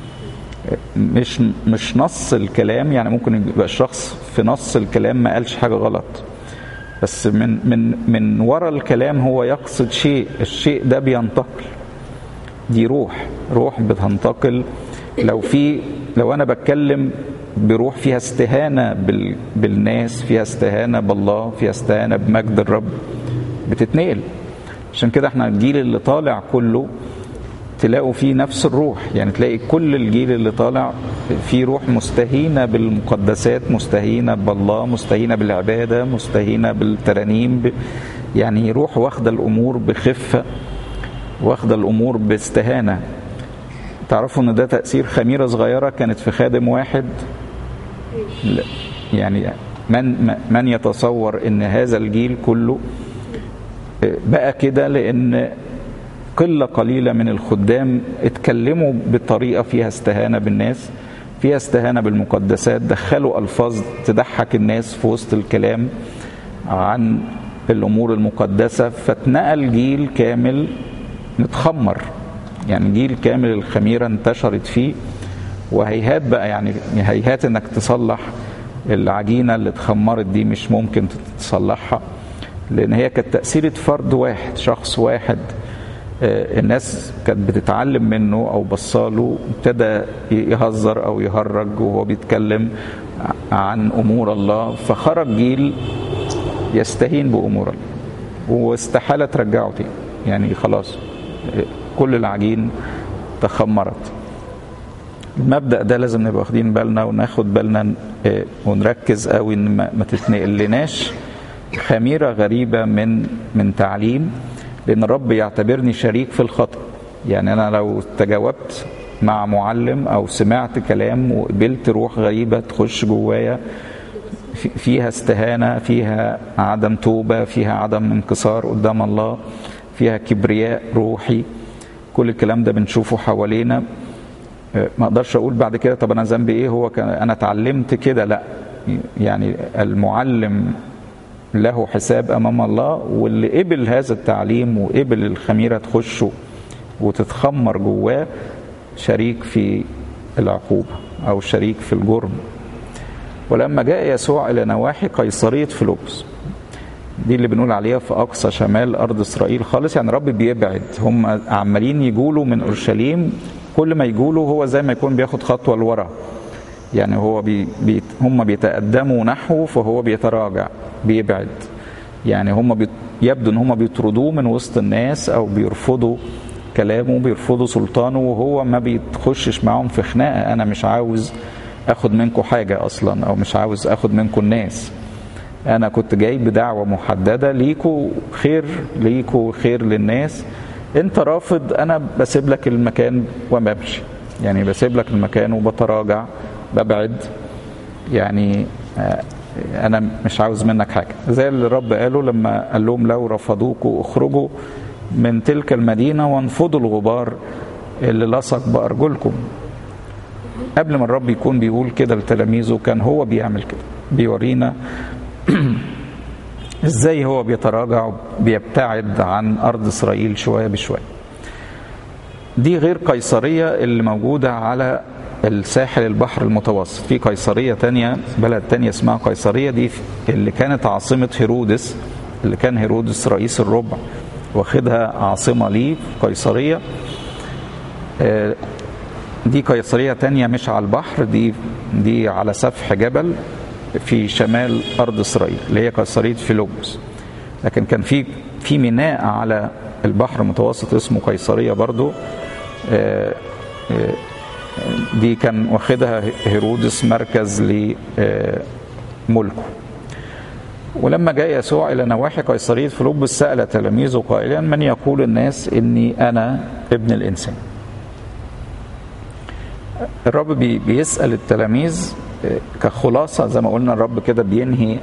مش مش نص الكلام يعني ممكن يبقى الشخص في نص الكلام ما قالش حاجه غلط بس من من من ورا الكلام هو يقصد شيء الشيء ده بينتقل دي روح روح بتنتقل لو في لو انا بتكلم بروح فيها استهانه بال بالناس فيها استهانه بالله فيها استهانه بمجد الرب بتتنقل عشان كده احنا الجيل اللي طالع كله تلاقوا فيه نفس الروح يعني تلاقي كل الجيل اللي طالع فيه روح مستهينة بالمقدسات مستهينة بالله مستهينة بالعبادة مستهينة بالترانيم ب... يعني روح واخدة الأمور بخفة واخدة الأمور باستهانة تعرفوا ان ده تأثير خميرة صغيرة كانت في خادم واحد لا يعني من من يتصور ان هذا الجيل كله بقى كده لان قلة قليلة من الخدام اتكلموا بطريقة فيها استهانة بالناس فيها استهانة بالمقدسات دخلوا ألفاظ تضحك الناس في وسط الكلام عن الأمور المقدسة فاتنقل جيل كامل متخمر يعني جيل كامل الخميرة انتشرت فيه وهيهات بقى يعني هيهات انك تصلح العجينة اللي اتخمرت دي مش ممكن تصلحها لأن هي كانت تأثيرة فرد واحد شخص واحد الناس كانت بتتعلم منه او بصاله ابتدى يهزر او يهرج وهو بيتكلم عن امور الله فخرج جيل يستهين بامور الله واستحاله ترجعه تاني يعني خلاص كل العجين تخمرت المبدا ده لازم نبقى واخدين بالنا وناخد بالنا ونركز قوي ان ما تتنقلناش خميره غريبه من من تعليم لان الرب يعتبرني شريك في الخطا يعني انا لو تجاوبت مع معلم او سمعت كلام وقبلت روح غريبه تخش جوايا فيها استهانه فيها عدم توبه فيها عدم انكسار قدام الله فيها كبرياء روحي كل الكلام ده بنشوفه حوالينا ما اقدرش اقول بعد كده طب انا ذنبي ايه هو كان انا اتعلمت كده لا يعني المعلم له حساب امام الله واللي قبل هذا التعليم وقبل الخميره تخشه وتتخمر جواه شريك في العقوبه او شريك في الجرم ولما جاء يسوع الى نواحي قيصريه فيلبس دي اللي بنقول عليها في اقصى شمال ارض اسرائيل خالص يعني رب بيبعد هم عمالين يجولوا من اورشليم كل ما يجولوا هو زي ما يكون بياخد خطوه لورا يعني هو بي بي هم بيتقدموا نحوه فهو بيتراجع بيبعد يعني هم بي يبدو ان هم بيطردوه من وسط الناس او بيرفضوا كلامه بيرفضوا سلطانه وهو ما بيتخشش معاهم في خناقه انا مش عاوز اخد منكم حاجه اصلا او مش عاوز اخد منكم الناس انا كنت جاي بدعوه محدده ليكوا خير ليكوا خير للناس انت رافض انا بسيب لك المكان وبمشي يعني بسيب لك المكان وبتراجع ببعد يعني آه، انا مش عاوز منك حاجه زي اللي الرب قاله لما قال لهم لو رفضوكوا اخرجوا من تلك المدينه وانفضوا الغبار اللي لصق بارجلكم قبل ما الرب يكون بيقول كده لتلاميذه كان هو بيعمل كده بيورينا ازاي هو بيتراجع بيبتعد عن ارض اسرائيل شويه بشويه دي غير قيصريه اللي موجوده على الساحل البحر المتوسط في قيصريه تانية بلد تانية اسمها قيصريه دي اللي كانت عاصمه هيرودس اللي كان هيرودس رئيس الربع واخدها عاصمه ليه قيصريه آه، دي قيصريه تانية مش على البحر دي دي على سفح جبل في شمال ارض اسرائيل اللي هي قيصريه فيلبس لكن كان في في ميناء على البحر المتوسط اسمه قيصريه برضو آه، آه، دي كان واخدها هيرودس مركز لملكه ولما جاء يسوع الى نواحي قيصريه فيلبس سال تلاميذه قائلا من يقول الناس اني انا ابن الانسان الرب بي بيسال التلاميذ كخلاصه زي ما قلنا الرب كده بينهي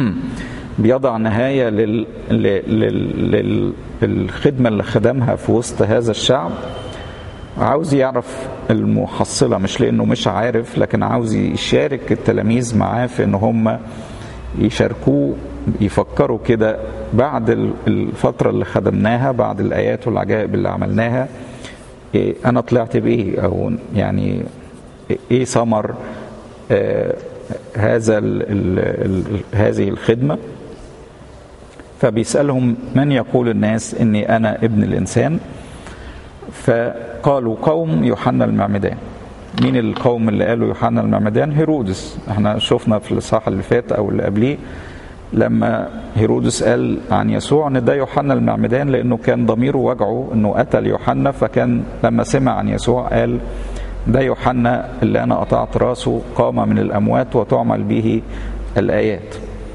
بيضع نهايه لل... لل... لل... للخدمه اللي خدمها في وسط هذا الشعب عاوز يعرف المحصله مش لانه مش عارف لكن عاوز يشارك التلاميذ معاه في ان هم يشاركوه يفكروا كده بعد الفتره اللي خدمناها بعد الايات والعجائب اللي عملناها إيه انا طلعت بايه او يعني ايه ثمر آه هذا ال ال ال هذه الخدمه فبيسالهم من يقول الناس اني انا ابن الانسان فقالوا قوم يوحنا المعمدان مين القوم اللي قالوا يوحنا المعمدان هيرودس احنا شفنا في الاصحاح اللي فات او اللي قبليه لما هيرودس قال عن يسوع ان ده يوحنا المعمدان لانه كان ضميره وجعه انه قتل يوحنا فكان لما سمع عن يسوع قال ده يوحنا اللي انا قطعت راسه قام من الاموات وتعمل به الايات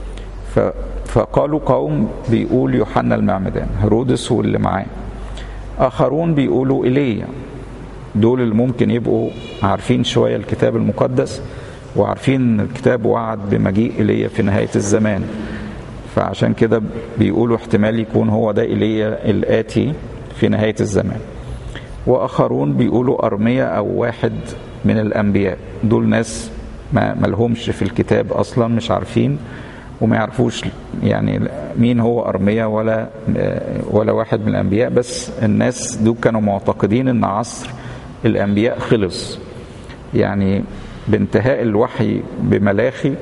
فقالوا قوم بيقول يوحنا المعمدان هيرودس واللي معاه اخرون بيقولوا ايليا دول اللي ممكن يبقوا عارفين شويه الكتاب المقدس وعارفين الكتاب وعد بمجيء ايليا في نهايه الزمان فعشان كده بيقولوا احتمال يكون هو ده ايليا الاتي في نهايه الزمان واخرون بيقولوا ارميا او واحد من الانبياء دول ناس ما ملهمش في الكتاب اصلا مش عارفين وما يعرفوش يعني مين هو ارميا ولا ولا واحد من الانبياء بس الناس دول كانوا معتقدين ان عصر الانبياء خلص يعني بانتهاء الوحي بملاخي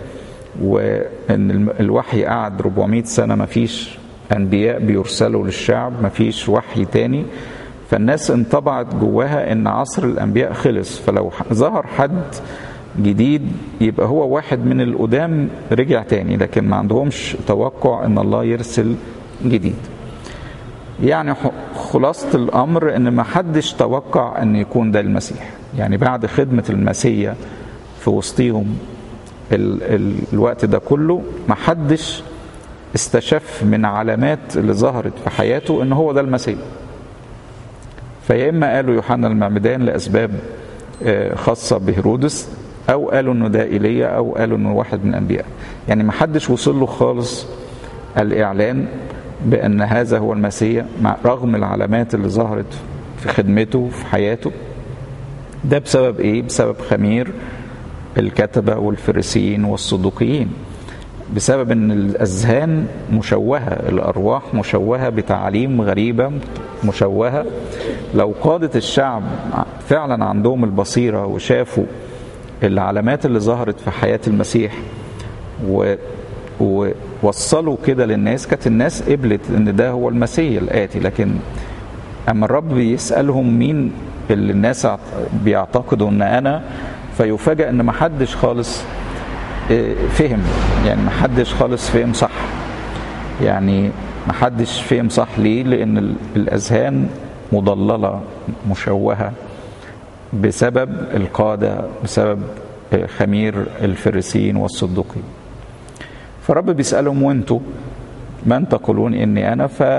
وان الوحي قعد 400 سنه ما فيش انبياء بيرسلوا للشعب ما فيش وحي تاني فالناس انطبعت جواها ان عصر الانبياء خلص فلو ظهر حد جديد يبقى هو واحد من القدام رجع تاني لكن ما عندهمش توقع ان الله يرسل جديد يعني خلاصة الأمر إن ما حدش توقع أن يكون ده المسيح يعني بعد خدمة المسيح في وسطيهم ال ال الوقت ده كله ما حدش استشف من علامات اللي ظهرت في حياته ان هو ده المسيح فيا اما قالوا يوحنا المعمدان لاسباب خاصه بهيرودس او قالوا انه ده ايليا او قالوا انه واحد من الانبياء يعني ما حدش وصل له خالص الاعلان بان هذا هو المسيح مع رغم العلامات اللي ظهرت في خدمته في حياته ده بسبب ايه بسبب خمير الكتبة والفريسيين والصدوقيين بسبب ان الاذهان مشوهه الارواح مشوهه بتعاليم غريبه مشوهه لو قاده الشعب فعلا عندهم البصيره وشافوا العلامات اللي ظهرت في حياه المسيح و ووصلوا كده للناس كانت الناس قبلت ان ده هو المسيح الاتي لكن اما الرب يسالهم مين اللي الناس بيعتقدوا ان انا فيفاجئ ان ما حدش خالص فهم يعني ما حدش خالص فهم صح يعني ما حدش فهم صح ليه لان الاذهان مضلله مشوهه بسبب القاده بسبب خمير الفريسيين والصدوقين فرب بيسالهم وانتوا من تقولون اني انا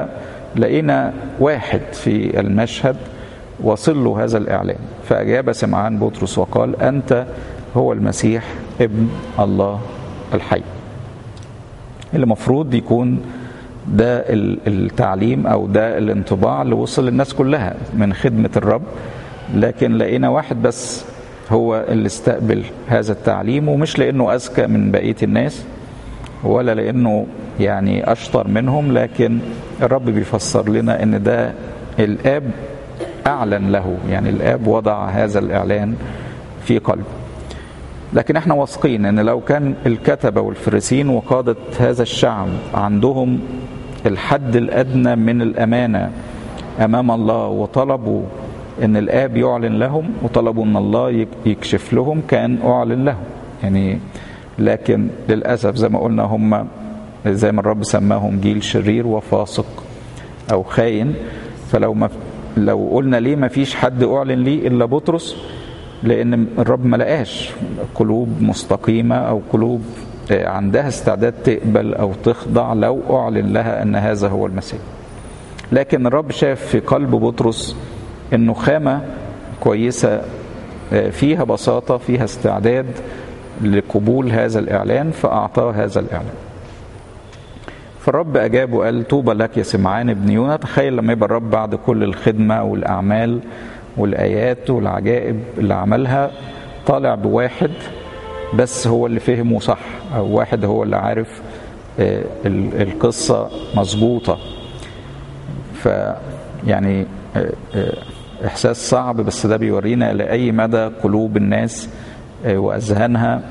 لقينا واحد في المشهد وصل له هذا الإعلان فأجاب سمعان بطرس وقال أنت هو المسيح ابن الله الحي اللي المفروض يكون ده التعليم او ده الانطباع اللي وصل للناس كلها من خدمه الرب لكن لقينا واحد بس هو اللي استقبل هذا التعليم ومش لانه اذكى من بقيه الناس ولا لانه يعني اشطر منهم لكن الرب بيفسر لنا ان ده الاب اعلن له يعني الاب وضع هذا الاعلان في قلبه لكن احنا واثقين ان لو كان الكتبه والفريسين وقاده هذا الشعب عندهم الحد الادنى من الامانه امام الله وطلبوا ان الاب يعلن لهم وطلبوا ان الله يكشف لهم كان اعلن لهم يعني لكن للاسف زي ما قلنا هم زي ما الرب سماهم جيل شرير وفاسق او خاين فلو ما لو قلنا ليه ما فيش حد اعلن ليه الا بطرس لان الرب ما لقاش قلوب مستقيمه او قلوب عندها استعداد تقبل او تخضع لو اعلن لها ان هذا هو المسيح لكن الرب شاف في قلب بطرس انه خامه كويسه فيها بساطه فيها استعداد لقبول هذا الاعلان فاعطاه هذا الاعلان فالرب اجاب وقال طوبى لك يا سمعان ابن يونا تخيل لما يبقى الرب بعد كل الخدمه والاعمال والايات والعجائب اللي عملها طالع بواحد بس هو اللي فهمه صح او واحد هو اللي عارف القصه مظبوطه ف يعني احساس صعب بس ده بيورينا لاي مدى قلوب الناس واذهانها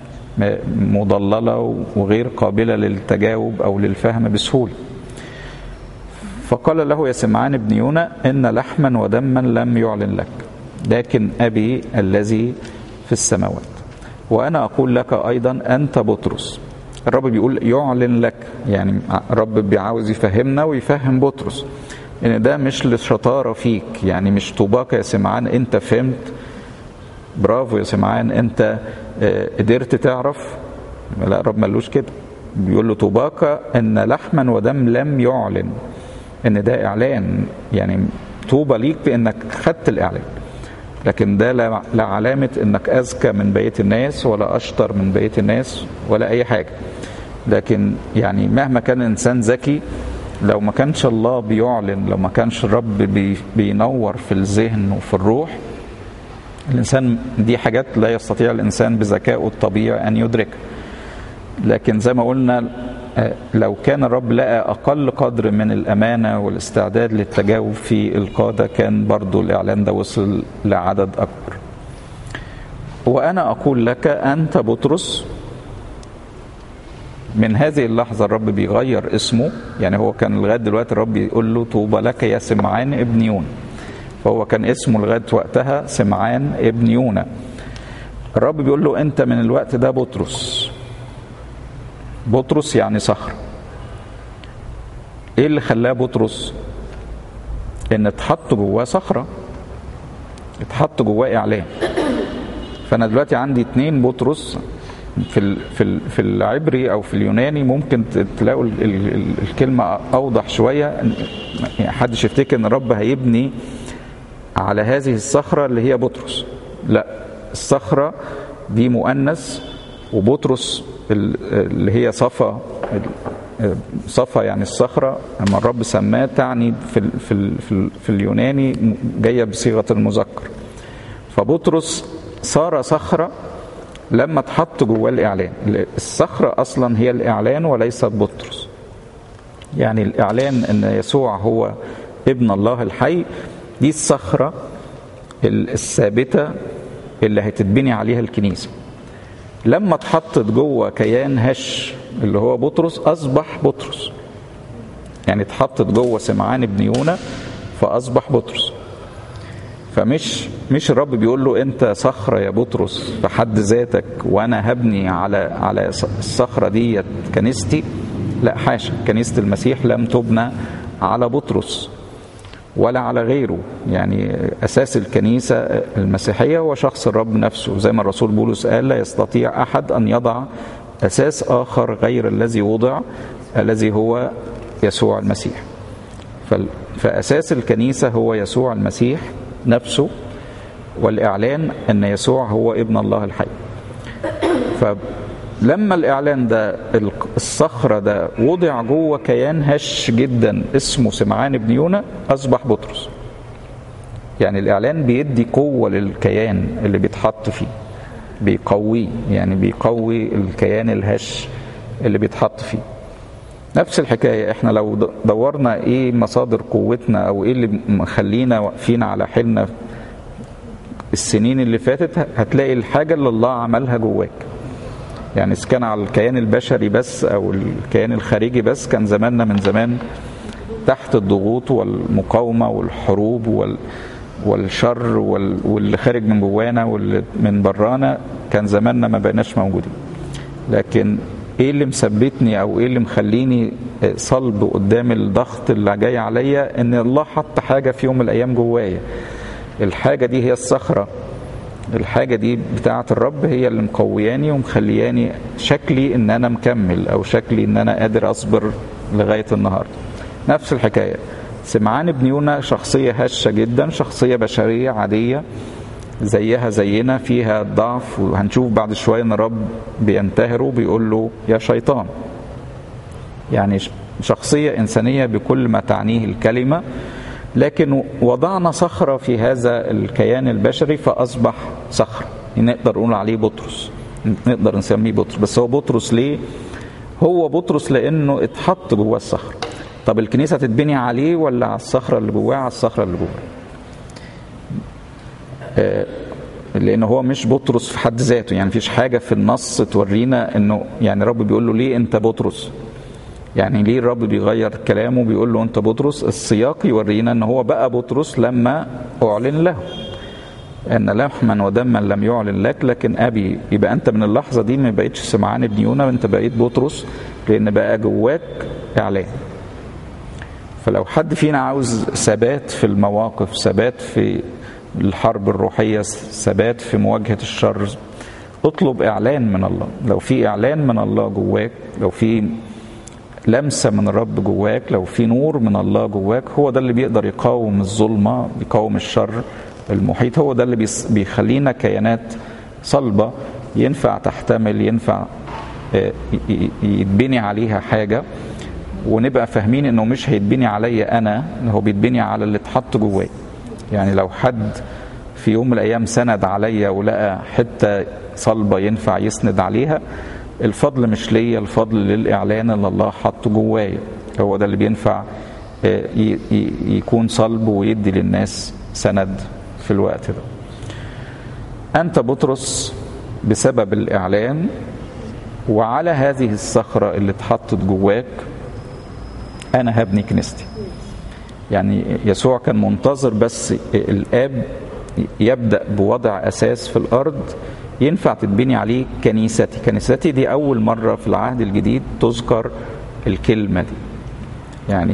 مضلله وغير قابله للتجاوب او للفهم بسهوله فقال له يا سمعان ابن يونا ان لحما ودما لم يعلن لك لكن ابي الذي في السماوات وانا اقول لك ايضا انت بطرس الرب بيقول يعلن لك يعني الرب بيعاوز يفهمنا ويفهم بطرس ان ده مش للشطاره فيك يعني مش طوباك يا سمعان انت فهمت برافو يا سمعان انت قدرت تعرف لا الرب ملوش كده بيقول له طوباك ان لحما ودم لم يعلن ان ده اعلان يعني طوبى ليك بانك خدت الاعلان لكن ده لا علامة انك اذكى من بقية الناس ولا اشطر من بقية الناس ولا اي حاجة لكن يعني مهما كان الانسان ذكي لو ما كانش الله بيعلن لو ما كانش الرب بي بينور في الذهن وفي الروح الانسان دي حاجات لا يستطيع الانسان بذكائه الطبيعي ان يدركها لكن زي ما قلنا لو كان الرب لقى أقل قدر من الأمانة والاستعداد للتجاوب في القادة كان برضو الإعلان ده وصل لعدد أكبر وأنا أقول لك أنت بطرس من هذه اللحظة الرب بيغير اسمه يعني هو كان لغاية دلوقتي الرب يقول له طوبى لك يا سمعان ابن يونا فهو كان اسمه لغاية وقتها سمعان ابن يونا الرب بيقول له أنت من الوقت ده بطرس بطرس يعني صخرة ايه اللي خلاه بطرس ان اتحط جواه صخرة اتحط جواه اعلان فانا دلوقتي عندي اتنين بطرس في ال في ال في العبري او في اليوناني ممكن تلاقوا ال ال الكلمه اوضح شويه يعني حدش يفتكر ان الرب هيبني على هذه الصخره اللي هي بطرس لا الصخره دي مؤنث وبطرس اللي هي صفا صفا يعني الصخرة لما الرب سماه تعني في ال في ال في, ال في اليوناني جاية بصيغة المذكر فبطرس صار صخرة لما اتحط جواه الإعلان الصخرة أصلا هي الإعلان وليست بطرس يعني الإعلان أن يسوع هو ابن الله الحي دي الصخرة الثابتة اللي هتتبني عليها الكنيسة لما اتحطت جوه كيان هش اللي هو بطرس اصبح بطرس يعني اتحطت جوه سمعان ابن يونا فاصبح بطرس فمش مش الرب بيقول له انت صخره يا بطرس في حد ذاتك وانا هبني على على الصخره ديت كنيستي لا حاشا كنيسه المسيح لم تبنى على بطرس ولا على غيره يعني اساس الكنيسه المسيحيه هو شخص الرب نفسه زي ما الرسول بولس قال لا يستطيع احد ان يضع اساس اخر غير الذي وضع الذي هو يسوع المسيح فأساس الكنيسة هو يسوع المسيح نفسه والإعلان أن يسوع هو ابن الله الحي فلما الإعلان ده الصخرة ده وضع جوه كيان هش جدا اسمه سمعان بن يونا أصبح بطرس يعني الإعلان بيدي قوة للكيان اللي بيتحط فيه بيقويه يعني بيقوي الكيان الهش اللي بيتحط فيه نفس الحكاية احنا لو دورنا ايه مصادر قوتنا او ايه اللي مخلينا واقفين على حيلنا السنين اللي فاتت هتلاقي الحاجة اللي الله عملها جواك يعني إذا كان على الكيان البشري بس أو الكيان الخارجي بس كان زماننا من زمان تحت الضغوط والمقاومة والحروب وال والشر وال... واللي خارج من جوانا واللي من برانا كان زماننا ما بقيناش موجودين لكن ايه اللي مثبتني او ايه اللي مخليني صلب قدام الضغط اللي جاي عليا ان الله حط حاجه في يوم من الايام جوايا الحاجه دي هي الصخره الحاجه دي بتاعه الرب هي اللي مقوياني ومخلياني شكلي ان انا مكمل او شكلي ان انا قادر اصبر لغايه النهارده نفس الحكايه سمعان بن يونا شخصيه هشه جدا شخصيه بشريه عاديه زيها زينا فيها ضعف وهنشوف بعد شويه ان الرب بينتهره بيقول له يا شيطان يعني شخصيه انسانيه بكل ما تعنيه الكلمه لكن وضعنا صخره في هذا الكيان البشري فاصبح صخره نقدر نقول عليه بطرس نقدر نسميه بطرس بس هو بطرس ليه هو بطرس لانه اتحط جوه الصخره طب الكنيسه تتبني عليه ولا على الصخره اللي جواه على الصخره اللي جواه لان هو مش بطرس في حد ذاته يعني مفيش حاجه في النص تورينا انه يعني الرب بيقول له ليه انت بطرس يعني ليه الرب بيغير كلامه بيقول له انت بطرس السياق يورينا ان هو بقى بطرس لما اعلن له ان لحما ودما لم يعلن لك لكن ابي يبقى انت من اللحظه دي ما بقتش سمعان ابن يونا انت بقيت بطرس لان بقى جواك اعلان فلو حد فينا عاوز ثبات في المواقف ثبات في الحرب الروحية ثبات في مواجهة الشر اطلب إعلان من الله لو في إعلان من الله جواك لو في لمسة من الرب جواك لو في نور من الله جواك هو ده اللي بيقدر يقاوم الظلمة يقاوم الشر المحيط هو ده اللي بيخلينا كيانات صلبة ينفع تحتمل ينفع يتبني عليها حاجة ونبقى فاهمين انه مش هيتبني عليا انا هو بيتبني على اللي اتحط جوايا يعني لو حد في يوم من الايام سند عليا ولقى حته صلبه ينفع يسند عليها الفضل مش ليا الفضل للاعلان اللي الله حطه جوايا هو ده اللي بينفع يكون صلب ويدي للناس سند في الوقت ده انت بطرس بسبب الاعلان وعلى هذه الصخره اللي اتحطت جواك انا هبني كنيستي يعني يسوع كان منتظر بس الاب يبدا بوضع اساس في الارض ينفع تتبني عليه كنيستي كنيستي دي اول مره في العهد الجديد تذكر الكلمه دي يعني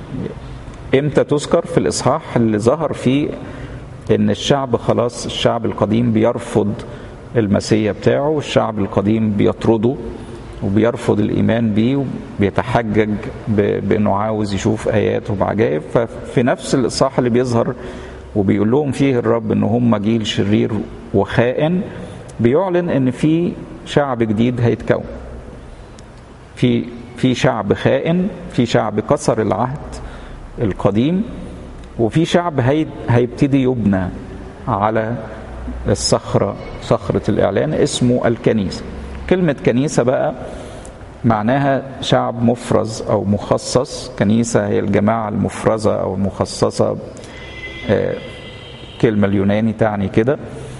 امتى تذكر في الاصحاح اللي ظهر فيه ان الشعب خلاص الشعب القديم بيرفض المسيا بتاعه والشعب القديم بيطرده وبيرفض الايمان بيه وبيتحجج بانه عاوز يشوف ايات وعجائب ففي نفس الاصحاح اللي بيظهر وبيقول لهم فيه الرب ان هم جيل شرير وخائن بيعلن ان في شعب جديد هيتكون في في شعب خائن في شعب كسر العهد القديم وفي شعب هي هيبتدي يبنى على الصخره صخره الاعلان اسمه الكنيسه كلمة كنيسة بقى معناها شعب مفرز أو مخصص كنيسة هي الجماعة المفرزة أو المخصصة كلمة اليوناني تعني كده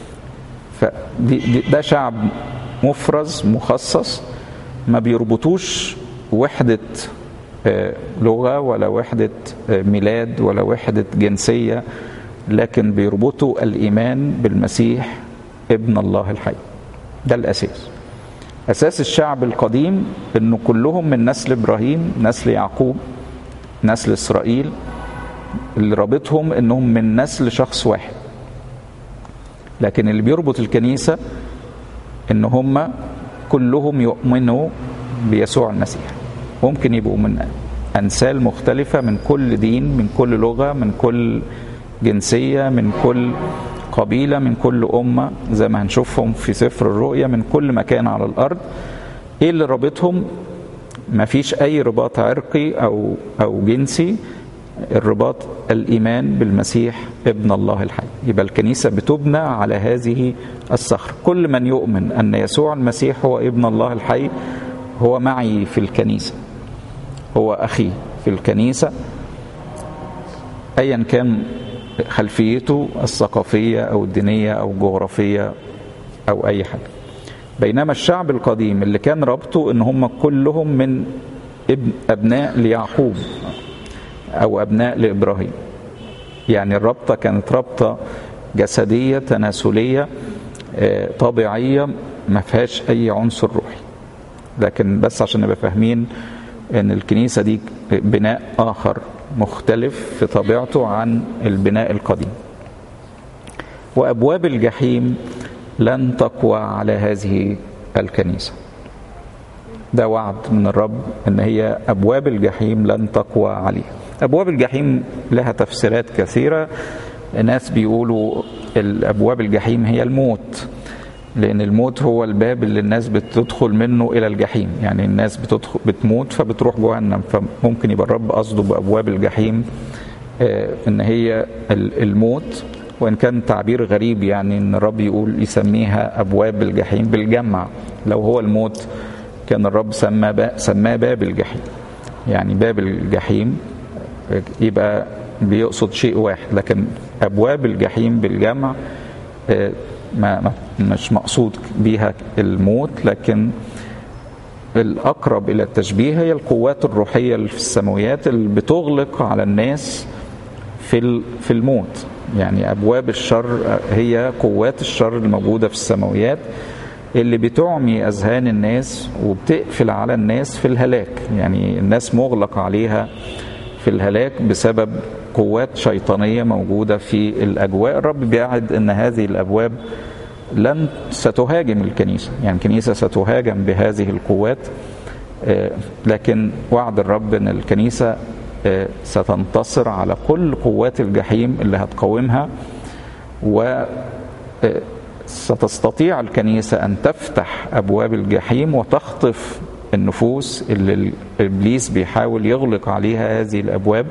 ده شعب مفرز مخصص ما بيربطوش وحدة لغة ولا وحدة ميلاد ولا وحدة جنسية لكن بيربطوا الإيمان بالمسيح ابن الله الحي ده الأساس اساس الشعب القديم انه كلهم من نسل ابراهيم نسل يعقوب نسل اسرائيل اللي رابطهم انهم من نسل شخص واحد لكن اللي بيربط الكنيسه ان هم كلهم يؤمنوا بيسوع المسيح ممكن يبقوا من أنسال مختلفة من كل دين من كل لغة من كل جنسية من كل قبيلة من كل أمة زي ما هنشوفهم في سفر الرؤيا من كل مكان على الأرض إيه اللي رابطهم ما فيش أي رباط عرقي أو أو جنسي الرباط الإيمان بالمسيح ابن الله الحي يبقى الكنيسة بتبنى على هذه الصخرة كل من يؤمن أن يسوع المسيح هو ابن الله الحي هو معي في الكنيسة هو أخي في الكنيسة أيا كان خلفيته الثقافية أو الدينية أو الجغرافية أو أي حاجة بينما الشعب القديم اللي كان ربطه ان هم كلهم من ابن ابناء ليعقوب او ابناء لابراهيم يعني الرابطه كانت رابطه جسديه تناسليه طبيعيه ما فيهاش اي عنصر روحي لكن بس عشان نبقى فاهمين ان الكنيسه دي بناء اخر مختلف في طبيعته عن البناء القديم وابواب الجحيم لن تقوى على هذه الكنيسة ده وعد من الرب ان هي ابواب الجحيم لن تقوى عليها ابواب الجحيم لها تفسيرات كثيرة الناس بيقولوا الابواب الجحيم هي الموت لان الموت هو الباب اللي الناس بتدخل منه الى الجحيم يعني الناس بتدخل بتموت فبتروح جهنم فممكن يبقى الرب قصده بابواب الجحيم ان هي الموت وان كان تعبير غريب يعني ان الرب يقول يسميها ابواب الجحيم بالجمع لو هو الموت كان الرب سماه باب سماه باب الجحيم يعني باب الجحيم يبقى بيقصد شيء واحد لكن ابواب الجحيم بالجمع ما مش مقصود بيها الموت لكن الاقرب الى التشبيه هي القوات الروحيه اللي في السماويات اللي بتغلق على الناس في في الموت يعني ابواب الشر هي قوات الشر الموجوده في السماويات اللي بتعمي اذهان الناس وبتقفل على الناس في الهلاك يعني الناس مغلق عليها في الهلاك بسبب قوات شيطانيه موجوده في الاجواء الرب بيعد ان هذه الابواب لن ستهاجم الكنيسه يعني الكنيسه ستهاجم بهذه القوات لكن وعد الرب ان الكنيسه ستنتصر على كل قوات الجحيم اللي هتقاومها وستستطيع الكنيسة أن تفتح أبواب الجحيم وتخطف النفوس اللي إبليس بيحاول يغلق عليها هذه الأبواب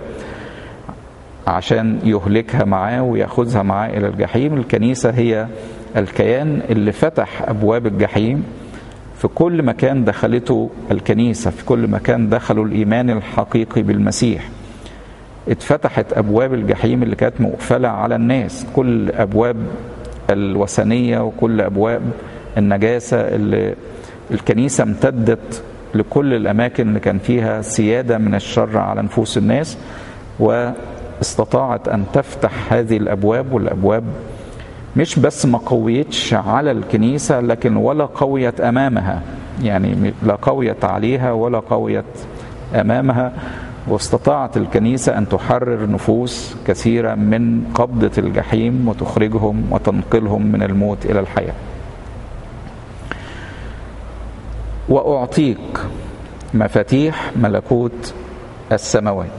عشان يهلكها معاه ويأخذها معاه إلى الجحيم الكنيسة هي الكيان اللي فتح أبواب الجحيم في كل مكان دخلته الكنيسة في كل مكان دخلوا الإيمان الحقيقي بالمسيح اتفتحت أبواب الجحيم اللي كانت مقفلة على الناس كل أبواب الوثنية وكل أبواب النجاسة اللي الكنيسة امتدت لكل الأماكن اللي كان فيها سيادة من الشر على نفوس الناس واستطاعت أن تفتح هذه الأبواب والأبواب مش بس ما قويتش على الكنيسة لكن ولا قويت أمامها يعني لا قويت عليها ولا قويت أمامها واستطاعت الكنيسة أن تحرر نفوس كثيرة من قبضة الجحيم وتخرجهم وتنقلهم من الموت إلى الحياة وأعطيك مفاتيح ملكوت السماوات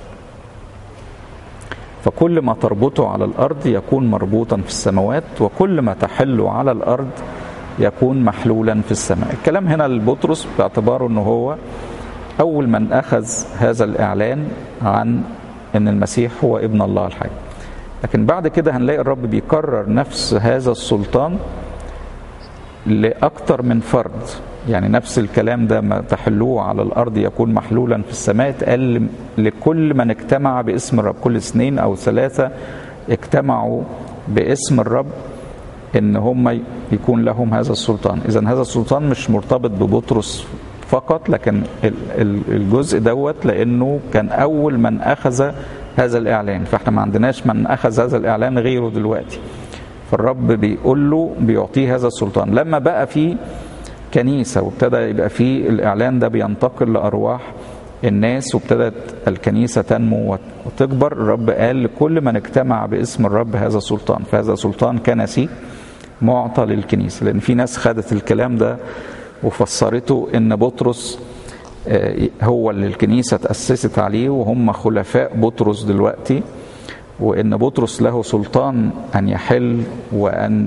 فكل ما تربطه على الارض يكون مربوطا في السماوات وكل ما تحل على الارض يكون محلولا في السماء الكلام هنا لبطرس باعتباره انه هو اول من اخذ هذا الاعلان عن ان المسيح هو ابن الله الحي لكن بعد كده هنلاقي الرب بيكرر نفس هذا السلطان لاكثر من فرد يعني نفس الكلام ده ما تحلوه على الارض يكون محلولا في السماء اتقال لكل من اجتمع باسم الرب كل اثنين او ثلاثه اجتمعوا باسم الرب ان هم يكون لهم هذا السلطان اذا هذا السلطان مش مرتبط ببطرس فقط لكن الجزء دوت لانه كان اول من اخذ هذا الاعلان فاحنا ما عندناش من اخذ هذا الاعلان غيره دلوقتي فالرب بيقول له بيعطيه هذا السلطان لما بقى فيه كنيسة وابتدى يبقى فيه الإعلان ده بينتقل لأرواح الناس وابتدت الكنيسة تنمو وتكبر الرب قال لكل من اجتمع باسم الرب هذا سلطان فهذا سلطان كنسي معطى للكنيسة لأن في ناس خدت الكلام ده وفسرته إن بطرس هو اللي الكنيسة تأسست عليه وهم خلفاء بطرس دلوقتي وان بطرس له سلطان ان يحل وان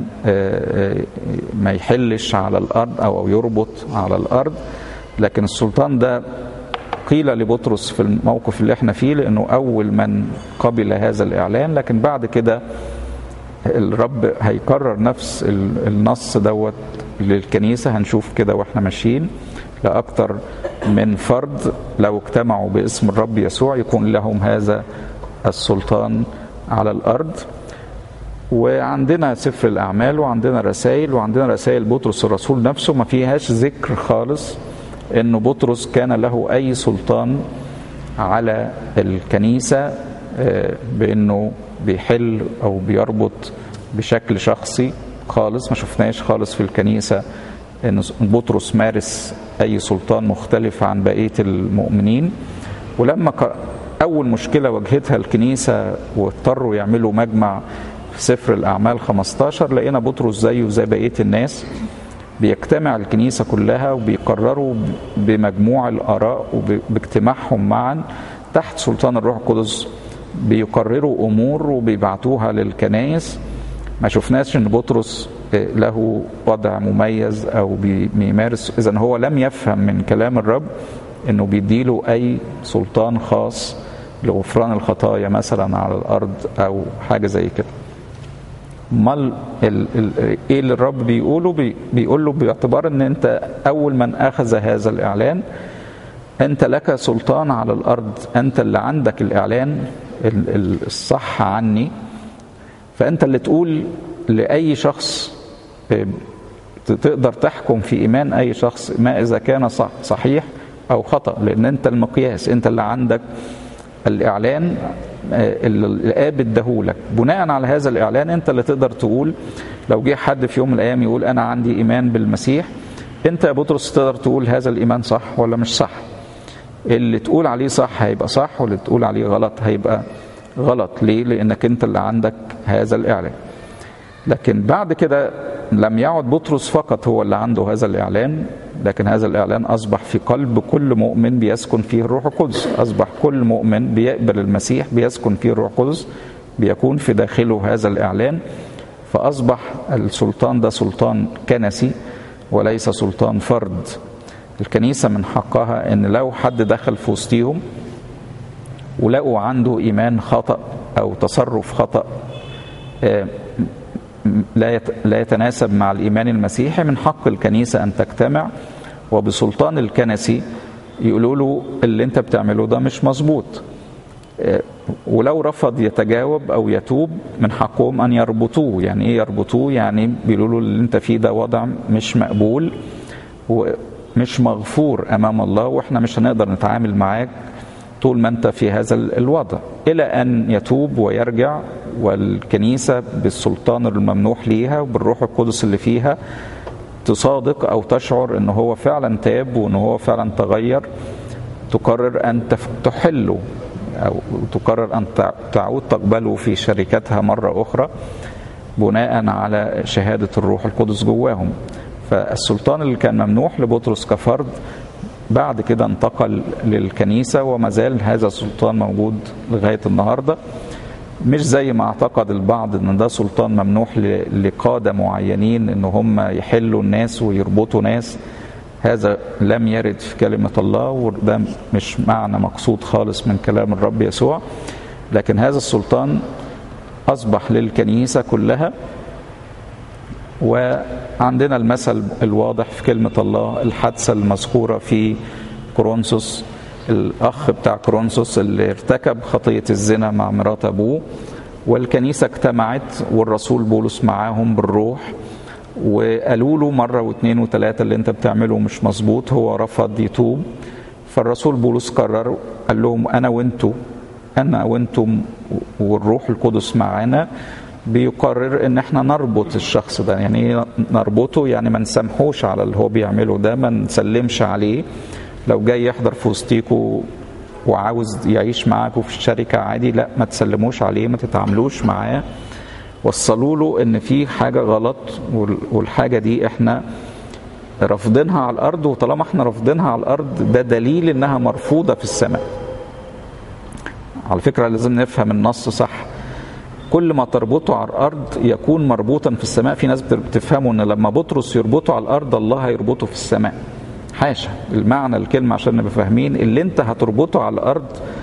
ما يحلش على الارض او يربط على الارض لكن السلطان ده قيل لبطرس في الموقف اللي احنا فيه لانه اول من قبل هذا الاعلان لكن بعد كده الرب هيكرر نفس النص دوت للكنيسه هنشوف كده واحنا ماشيين لاكثر من فرد لو اجتمعوا باسم الرب يسوع يكون لهم هذا السلطان على الارض وعندنا سفر الاعمال وعندنا رسائل وعندنا رسائل بطرس الرسول نفسه ما فيهاش ذكر خالص انه بطرس كان له اي سلطان على الكنيسه بانه بيحل او بيربط بشكل شخصي خالص ما شفناش خالص في الكنيسه ان بطرس مارس اي سلطان مختلف عن بقيه المؤمنين ولما أول مشكلة واجهتها الكنيسة واضطروا يعملوا مجمع في سفر الأعمال 15 لقينا بطرس زيه زي بقية الناس بيجتمع الكنيسة كلها وبيقرروا بمجموع الآراء وباجتماعهم معا تحت سلطان الروح القدس بيقرروا أمور وبيبعتوها للكنايس ما شفناش ان بطرس له وضع مميز او بيمارس اذا هو لم يفهم من كلام الرب انه بيديله اي سلطان خاص لغفران الخطايا مثلا على الارض او حاجه زي كده امال ايه اللي الرب بيقوله بي بيقول له باعتبار ان انت اول من اخذ هذا الاعلان انت لك سلطان على الارض انت اللي عندك الاعلان الصح عني فانت اللي تقول لاي شخص تقدر تحكم في ايمان اي شخص ما اذا كان صح صحيح او خطا لان انت المقياس انت اللي عندك الاعلان اللي الاب اداهولك بناء على هذا الاعلان انت اللي تقدر تقول لو جه حد في يوم من الايام يقول انا عندي ايمان بالمسيح انت يا بطرس تقدر تقول هذا الايمان صح ولا مش صح اللي تقول عليه صح هيبقى صح واللي تقول عليه غلط هيبقى غلط ليه لانك انت اللي عندك هذا الاعلان لكن بعد كده لم يعد بطرس فقط هو اللي عنده هذا الاعلان لكن هذا الاعلان اصبح في قلب كل مؤمن بيسكن فيه الروح القدس اصبح كل مؤمن بيقبل المسيح بيسكن فيه الروح القدس بيكون في داخله هذا الاعلان فاصبح السلطان ده سلطان كنسي وليس سلطان فرد الكنيسه من حقها ان لو حد دخل في وسطيهم ولقوا عنده ايمان خطا او تصرف خطا لا لا يتناسب مع الايمان المسيحي من حق الكنيسه ان تجتمع وبسلطان الكنسي يقولوا له اللي انت بتعمله ده مش مظبوط ولو رفض يتجاوب او يتوب من حقهم ان يربطوه يعني ايه يربطوه يعني بيقولوا له اللي انت فيه ده وضع مش مقبول ومش مغفور امام الله واحنا مش هنقدر نتعامل معاك طول ما انت في هذا الوضع الى ان يتوب ويرجع والكنيسه بالسلطان الممنوح ليها وبالروح القدس اللي فيها تصادق او تشعر ان هو فعلا تاب وان هو فعلا تغير تقرر ان تحله او تقرر ان تعود تقبله في شركتها مره اخرى بناء على شهاده الروح القدس جواهم فالسلطان اللي كان ممنوح لبطرس كفرد بعد كده انتقل للكنيسة وما زال هذا السلطان موجود لغاية النهاردة مش زي ما اعتقد البعض ان ده سلطان ممنوح لقادة معينين ان هم يحلوا الناس ويربطوا ناس هذا لم يرد في كلمة الله وده مش معنى مقصود خالص من كلام الرب يسوع لكن هذا السلطان أصبح للكنيسة كلها وعندنا المثل الواضح في كلمة الله الحادثة المذكورة في كورنثوس الأخ بتاع كورنثوس اللي ارتكب خطية الزنا مع مرات أبوه والكنيسة اجتمعت والرسول بولس معاهم بالروح وقالوا له مرة واثنين وثلاثة اللي انت بتعمله مش مظبوط هو رفض يتوب فالرسول بولس قرر قال لهم أنا وانتوا أنا وانتم والروح القدس معانا بيقرر ان احنا نربط الشخص ده يعني ايه نربطه يعني ما نسامحوش على اللي هو بيعمله ده ما نسلمش عليه لو جاي يحضر في وسطيكوا وعاوز يعيش معاكم في الشركة عادي لا ما تسلموش عليه ما تتعاملوش معاه وصلوا له ان في حاجة غلط والحاجة دي احنا رافضينها على الارض وطالما احنا رافضينها على الارض ده دليل انها مرفوضه في السماء على فكره لازم نفهم النص صح كل ما تربطه على الارض يكون مربوطا في السماء في ناس بتفهموا ان لما بطرس يربطه على الارض الله هيربطه في السماء حاشا المعنى الكلمه عشان نبقى فاهمين اللي انت هتربطه على الارض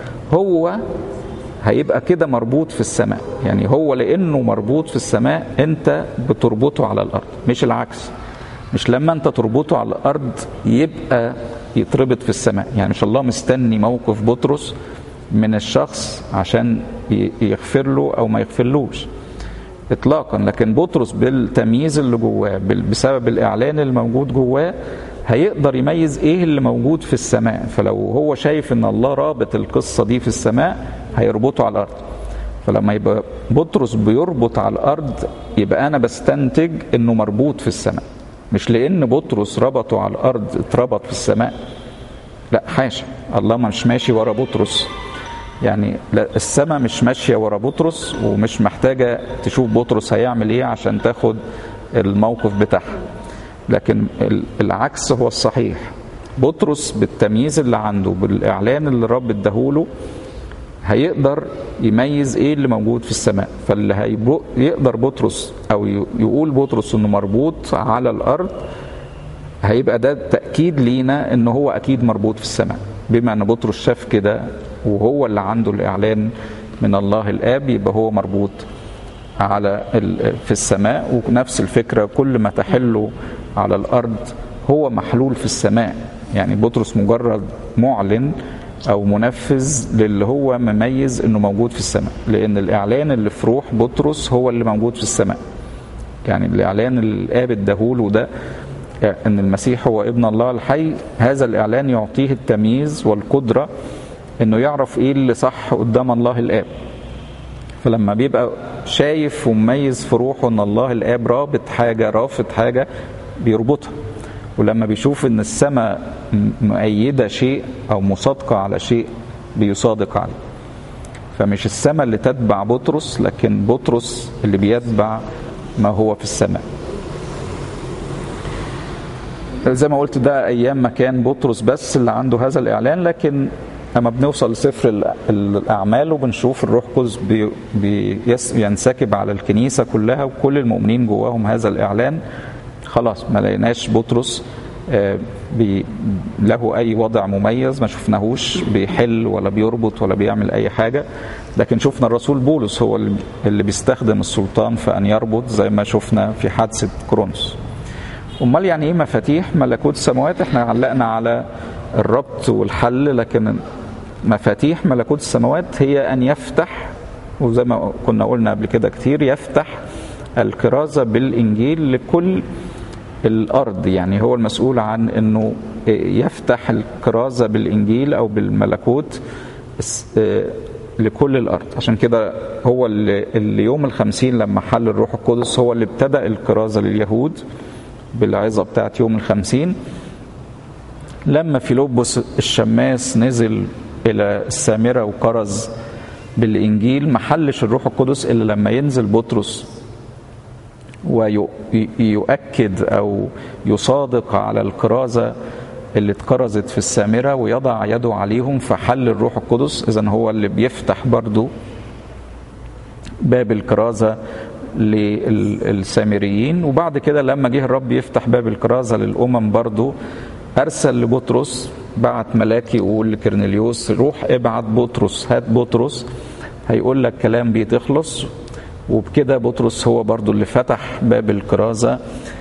هو هيبقى كده مربوط في السماء يعني هو لانه مربوط في السماء انت بتربطه على الارض مش العكس مش لما انت تربطه على الارض يبقى يتربط في السماء يعني مش الله مستني موقف بطرس من الشخص عشان يغفر له او ما يغفرلوش اطلاقا لكن بطرس بالتمييز اللي جواه بسبب الاعلان الموجود جواه هيقدر يميز ايه اللي موجود في السماء فلو هو شايف ان الله رابط القصه دي في السماء هيربطه على الارض فلما يبقى بطرس بيربط على الارض يبقى انا بستنتج انه مربوط في السماء مش لان بطرس ربطه على الارض اتربط في السماء لا حاشا الله مش ماشي ورا بطرس يعني السماء مش ماشيه ورا بطرس ومش محتاجه تشوف بطرس هيعمل ايه عشان تاخد الموقف بتاعها لكن العكس هو الصحيح بطرس بالتمييز اللي عنده بالاعلان اللي الرب اداهوله هيقدر يميز ايه اللي موجود في السماء فاللي يقدر بطرس او يقول بطرس انه مربوط على الارض هيبقى ده تاكيد لينا ان هو اكيد مربوط في السماء بما ان بطرس شاف كده وهو اللي عنده الاعلان من الله الاب يبقى هو مربوط على في السماء ونفس الفكره كل ما تحله على الارض هو محلول في السماء يعني بطرس مجرد معلن او منفذ للي هو مميز انه موجود في السماء لان الاعلان اللي في روح بطرس هو اللي موجود في السماء يعني الاعلان اللي الاب اداهوله ده ان المسيح هو ابن الله الحي هذا الاعلان يعطيه التمييز والقدره انه يعرف ايه اللي صح قدام الله الاب فلما بيبقى شايف ومميز في روحه ان الله الاب رابط حاجه رافض حاجه بيربطها ولما بيشوف ان السماء مؤيده شيء او مصادقه على شيء بيصادق عليه فمش السماء اللي تتبع بطرس لكن بطرس اللي بيتبع ما هو في السماء زي ما قلت ده ايام ما كان بطرس بس اللي عنده هذا الاعلان لكن لما بنوصل لسفر الاعمال وبنشوف الروح القدس بي بينسكب على الكنيسه كلها وكل المؤمنين جواهم هذا الاعلان خلاص ما لقيناش بطرس بي له اي وضع مميز ما شفناهوش بيحل ولا بيربط ولا بيعمل اي حاجه لكن شفنا الرسول بولس هو اللي بيستخدم السلطان في ان يربط زي ما شفنا في حادثه كرونس امال يعني ايه مفاتيح ملكوت السماوات احنا علقنا على الربط والحل لكن مفاتيح ملكوت السماوات هي ان يفتح وزي ما كنا قلنا قبل كده كتير يفتح الكرازه بالانجيل لكل الارض يعني هو المسؤول عن انه يفتح الكرازه بالانجيل او بالملكوت لكل الارض عشان كده هو اللي, اللي يوم الخمسين لما حل الروح القدس هو اللي ابتدأ الكرازه لليهود بالعظه بتاعت يوم الخمسين لما فيلبس الشماس نزل الى السامره وكرز بالانجيل ما حلش الروح القدس الا لما ينزل بطرس ويؤكد او يصادق على الكرازه اللي اتكرزت في السامره ويضع يده عليهم فحل الروح القدس اذا هو اللي بيفتح برضو باب الكرازه للسامريين وبعد كده لما جه الرب يفتح باب الكرازه للامم برضو ارسل لبطرس بعت ملاك يقول لكرنليوس روح ابعت بطرس هات بطرس هيقول لك كلام بيتخلص وبكده بطرس هو برضو اللي فتح باب الكرازة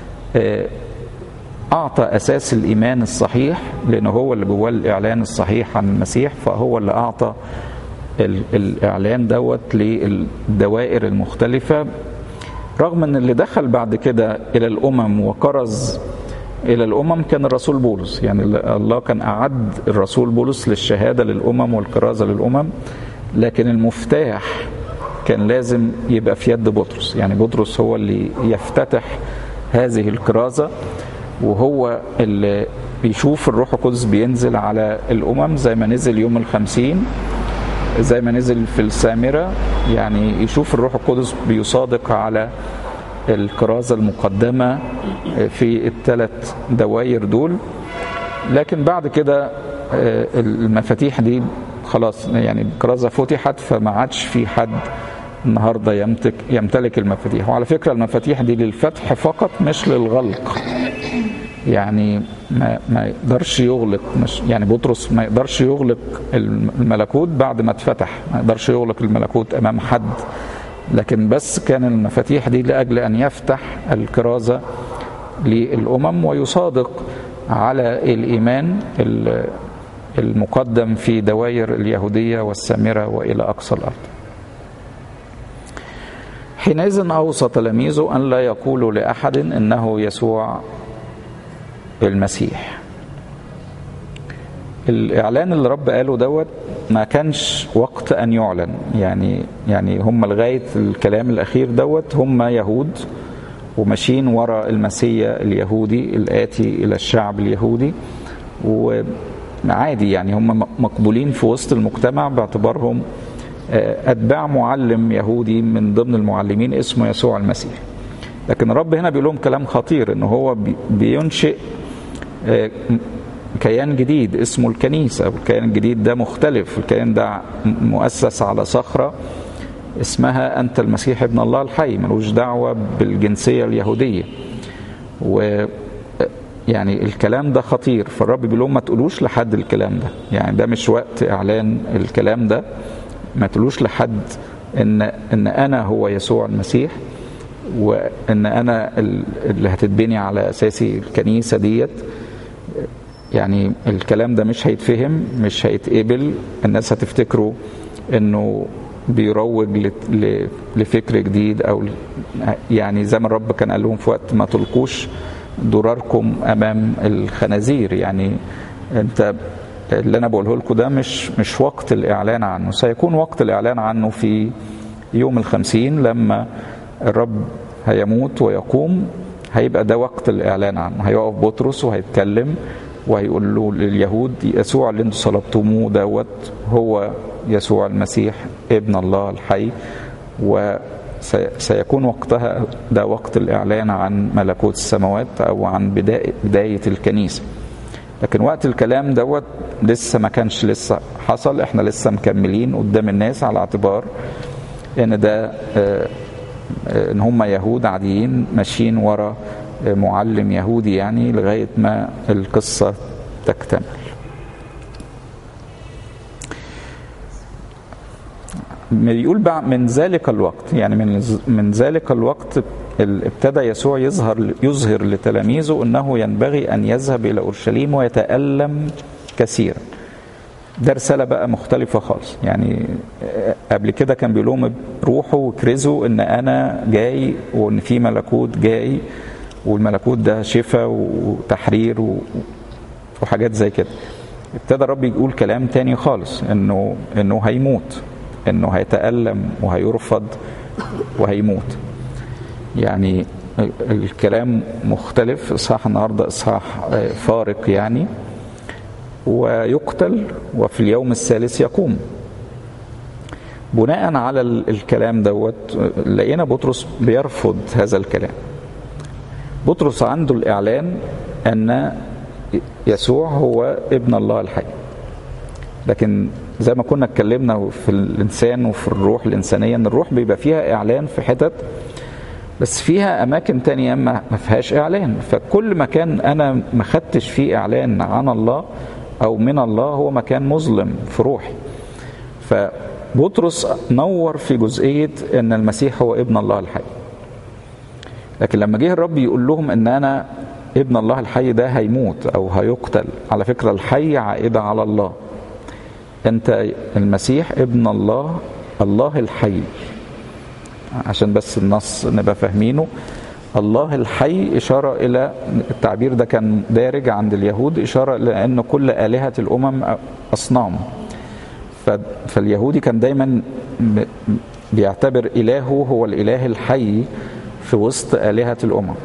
أعطى أساس الإيمان الصحيح لأنه هو اللي جواه الإعلان الصحيح عن المسيح فهو اللي أعطى الإعلان دوت للدوائر المختلفة رغم أن اللي دخل بعد كده إلى الأمم وكرز إلى الأمم كان الرسول بولس يعني الله كان أعد الرسول بولس للشهادة للأمم والكرازة للأمم لكن المفتاح كان لازم يبقى في يد بطرس يعني بطرس هو اللي يفتتح هذه الكرازة وهو اللي بيشوف الروح القدس بينزل على الأمم زي ما نزل يوم الخمسين زي ما نزل في السامرة يعني يشوف الروح القدس بيصادق على الكرازة المقدمة في الثلاث دواير دول لكن بعد كده المفاتيح دي خلاص يعني الكرازة فتحت فما عادش في حد النهارده يمتلك يمتلك المفاتيح وعلى فكره المفاتيح دي للفتح فقط مش للغلق يعني ما ما يقدرش يغلق مش يعني بطرس ما يقدرش يغلق الملكوت بعد ما اتفتح ما يقدرش يغلق الملكوت امام حد لكن بس كان المفاتيح دي لاجل ان يفتح الكرازه للامم ويصادق على الايمان المقدم في دوائر اليهوديه والسامره والى اقصى الارض حينئذ أوصى تلاميذه أن لا يقولوا لأحد إنه يسوع المسيح الإعلان اللي رب قاله دوت ما كانش وقت أن يعلن يعني يعني هم لغاية الكلام الأخير دوت هم يهود وماشيين وراء المسيا اليهودي الآتي إلى الشعب اليهودي وعادي يعني هم مقبولين في وسط المجتمع باعتبارهم اتباع معلم يهودي من ضمن المعلمين اسمه يسوع المسيح لكن الرب هنا بيقول لهم كلام خطير ان هو بينشئ كيان جديد اسمه الكنيسة والكيان الجديد ده مختلف الكيان ده مؤسس على صخرة اسمها أنت المسيح ابن الله الحي ملوش دعوة بالجنسية اليهودية و يعني الكلام ده خطير فالرب بيقول لهم ما تقولوش لحد الكلام ده يعني ده مش وقت إعلان الكلام ده ما تقولوش لحد ان ان انا هو يسوع المسيح وان انا اللي هتتبني على اساسي الكنيسه ديت يعني الكلام ده مش هيتفهم مش هيتقبل الناس هتفتكروا انه بيروج لفكر جديد او يعني زي ما الرب كان قال لهم في وقت ما تلقوش ضراركم امام الخنازير يعني انت اللي انا بقوله لكم ده مش مش وقت الاعلان عنه سيكون وقت الاعلان عنه في يوم الخمسين لما الرب هيموت ويقوم هيبقى ده وقت الاعلان عنه هيقف بطرس وهيتكلم وهيقول له لليهود يسوع اللي انتم صلبتموه دوت هو يسوع المسيح ابن الله الحي وسيكون وقتها ده وقت الاعلان عن ملكوت السماوات او عن بدايه بدايه الكنيسه لكن وقت الكلام دوت لسه ما كانش لسه حصل احنا لسه مكملين قدام الناس على اعتبار ان ده ان هم يهود عاديين ماشيين ورا معلم يهودي يعني لغايه ما القصه تكتمل بيقول بقى من ذلك الوقت يعني من من ذلك الوقت ابتدى يسوع يظهر يظهر لتلاميذه انه ينبغي ان يذهب الى اورشليم ويتالم كثيرا. ده رساله بقى مختلفه خالص يعني قبل كده كان بيقول لهم روحوا وكرزوا ان انا جاي وان في ملكوت جاي والملكوت ده شفاء وتحرير وحاجات زي كده. ابتدى الرب يقول كلام تاني خالص انه انه هيموت انه هيتالم وهيرفض وهيموت. يعني الكلام مختلف اصحاح النهارده اصحاح فارق يعني ويقتل وفي اليوم الثالث يقوم بناء على الكلام دوت لقينا بطرس بيرفض هذا الكلام بطرس عنده الاعلان ان يسوع هو ابن الله الحي لكن زي ما كنا اتكلمنا في الانسان وفي الروح الانسانيه ان الروح بيبقى فيها اعلان في حتت بس فيها اماكن تانية ما فيهاش اعلان فكل مكان انا ما خدتش فيه اعلان عن الله او من الله هو مكان مظلم في روحي فبطرس نور في جزئيه ان المسيح هو ابن الله الحي لكن لما جه الرب يقول لهم ان انا ابن الله الحي ده هيموت او هيقتل على فكره الحي عائده على الله انت المسيح ابن الله الله الحي عشان بس النص نبقى فاهمينه الله الحي إشارة إلى التعبير ده كان دارج عند اليهود إشارة إلى أن كل آلهة الأمم أصنام فاليهودي كان دايما بيعتبر إلهه هو الإله الحي في وسط آلهة الأمم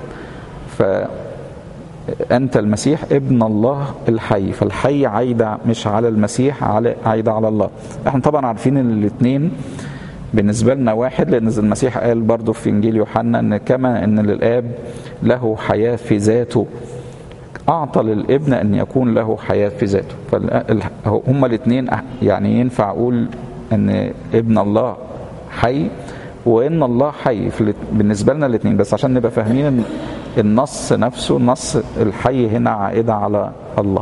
فأنت المسيح ابن الله الحي فالحي عايدة مش على المسيح عايدة على الله احنا طبعا عارفين ان الاثنين بالنسبة لنا واحد لأن المسيح قال برضه في إنجيل يوحنا أن كما أن للآب له حياة في ذاته أعطى للابن أن يكون له حياة في ذاته فهما الاثنين يعني ينفع أقول أن ابن الله حي وان الله حي بالنسبه لنا الاثنين بس عشان نبقى فاهمين النص نفسه النص الحي هنا عائده على الله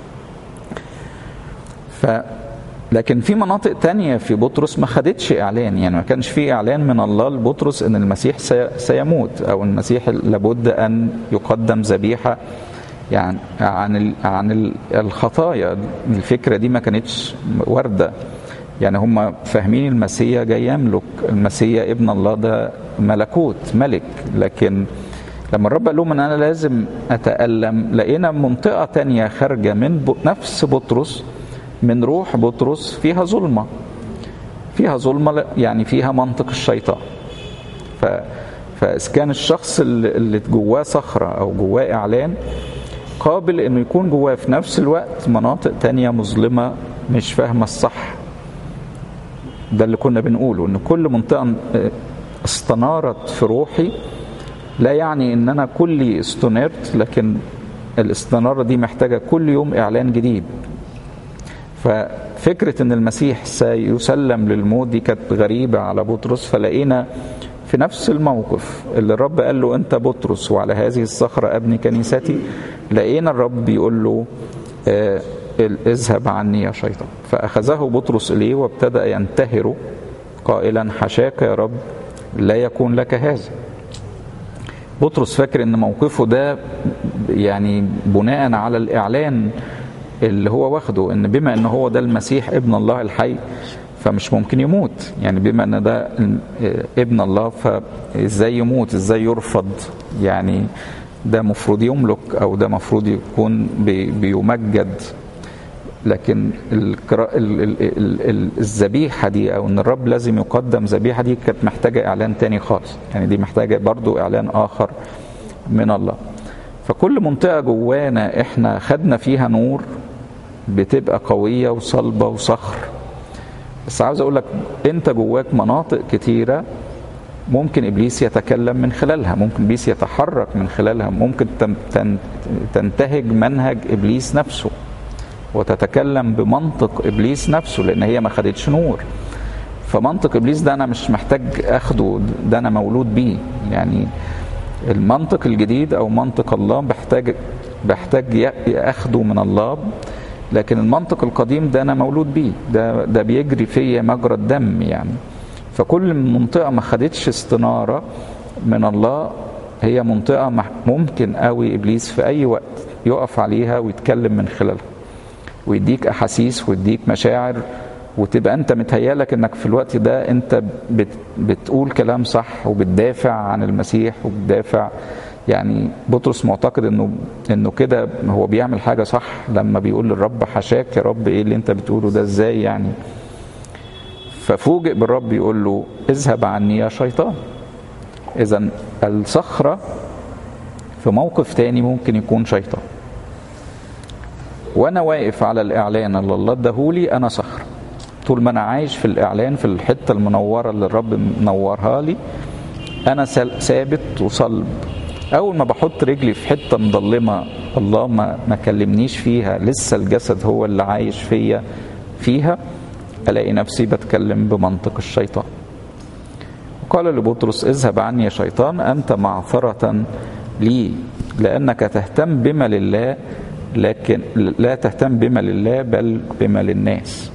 ف لكن في مناطق تانية في بطرس ما خدتش إعلان يعني ما كانش في إعلان من الله لبطرس أن المسيح سيموت أو المسيح لابد أن يقدم ذبيحة يعني عن عن الخطايا الفكرة دي ما كانتش واردة يعني هم فاهمين المسيا جاي يملك المسيا ابن الله ده ملكوت ملك لكن لما الرب قال لهم ان انا لازم اتالم لقينا منطقه تانية خارجه من نفس بطرس من روح بطرس فيها ظلمه فيها ظلمه يعني فيها منطق الشيطان ف فاذا كان الشخص اللي جواه صخره او جواه اعلان قابل انه يكون جواه في نفس الوقت مناطق تانية مظلمه مش فاهمه الصح ده اللي كنا بنقوله ان كل منطقه استنارت في روحي لا يعني ان انا كلي استنرت لكن الاستناره دي محتاجه كل يوم اعلان جديد ففكره ان المسيح سيسلم للموت دي كانت غريبه على بطرس فلقينا في نفس الموقف اللي الرب قال له انت بطرس وعلى هذه الصخره ابني كنيستي لقينا الرب بيقول له آه اذهب عني يا شيطان فأخذه بطرس إليه وابتدأ ينتهر قائلا حشاك يا رب لا يكون لك هذا بطرس فاكر ان موقفه ده يعني بناء على الاعلان اللي هو واخده ان بما ان هو ده المسيح ابن الله الحي فمش ممكن يموت يعني بما ان ده ابن الله فازاي يموت ازاي يرفض يعني ده مفروض يملك او ده مفروض يكون بيمجد لكن الذبيحه دي او ان الرب لازم يقدم ذبيحه دي كانت محتاجه اعلان تاني خالص يعني دي محتاجه برضو اعلان اخر من الله فكل منطقه جوانا احنا خدنا فيها نور بتبقى قويه وصلبه وصخر بس عاوز اقول لك انت جواك مناطق كتيره ممكن ابليس يتكلم من خلالها ممكن ابليس يتحرك من خلالها ممكن تنتهج منهج ابليس نفسه وتتكلم بمنطق ابليس نفسه لان هي ما خدتش نور فمنطق ابليس ده انا مش محتاج اخده ده انا مولود بيه يعني المنطق الجديد او منطق الله بحتاج بحتاج اخده من الله لكن المنطق القديم ده انا مولود بيه ده ده بيجري فيا مجرى الدم يعني فكل منطقه ما خدتش استناره من الله هي منطقه ممكن قوي ابليس في اي وقت يقف عليها ويتكلم من خلالها ويديك احاسيس ويديك مشاعر وتبقى انت متهيالك انك في الوقت ده انت بت بتقول كلام صح وبتدافع عن المسيح وبتدافع يعني بطرس معتقد انه انه كده هو بيعمل حاجه صح لما بيقول للرب حشاك يا رب ايه اللي انت بتقوله ده ازاي يعني ففوجئ بالرب يقول له اذهب عني يا شيطان اذا الصخره في موقف تاني ممكن يكون شيطان وانا واقف على الاعلان اللي الله اداهولي انا صخره طول ما انا عايش في الاعلان في الحته المنوره اللي الرب منورها لي انا ثابت وصلب اول ما بحط رجلي في حته مظلمه الله ما ما كلمنيش فيها لسه الجسد هو اللي عايش فيا فيها الاقي نفسي بتكلم بمنطق الشيطان قال لبطرس اذهب عني يا شيطان انت معثره لي لانك تهتم بما لله لكن لا تهتم بما لله بل بما للناس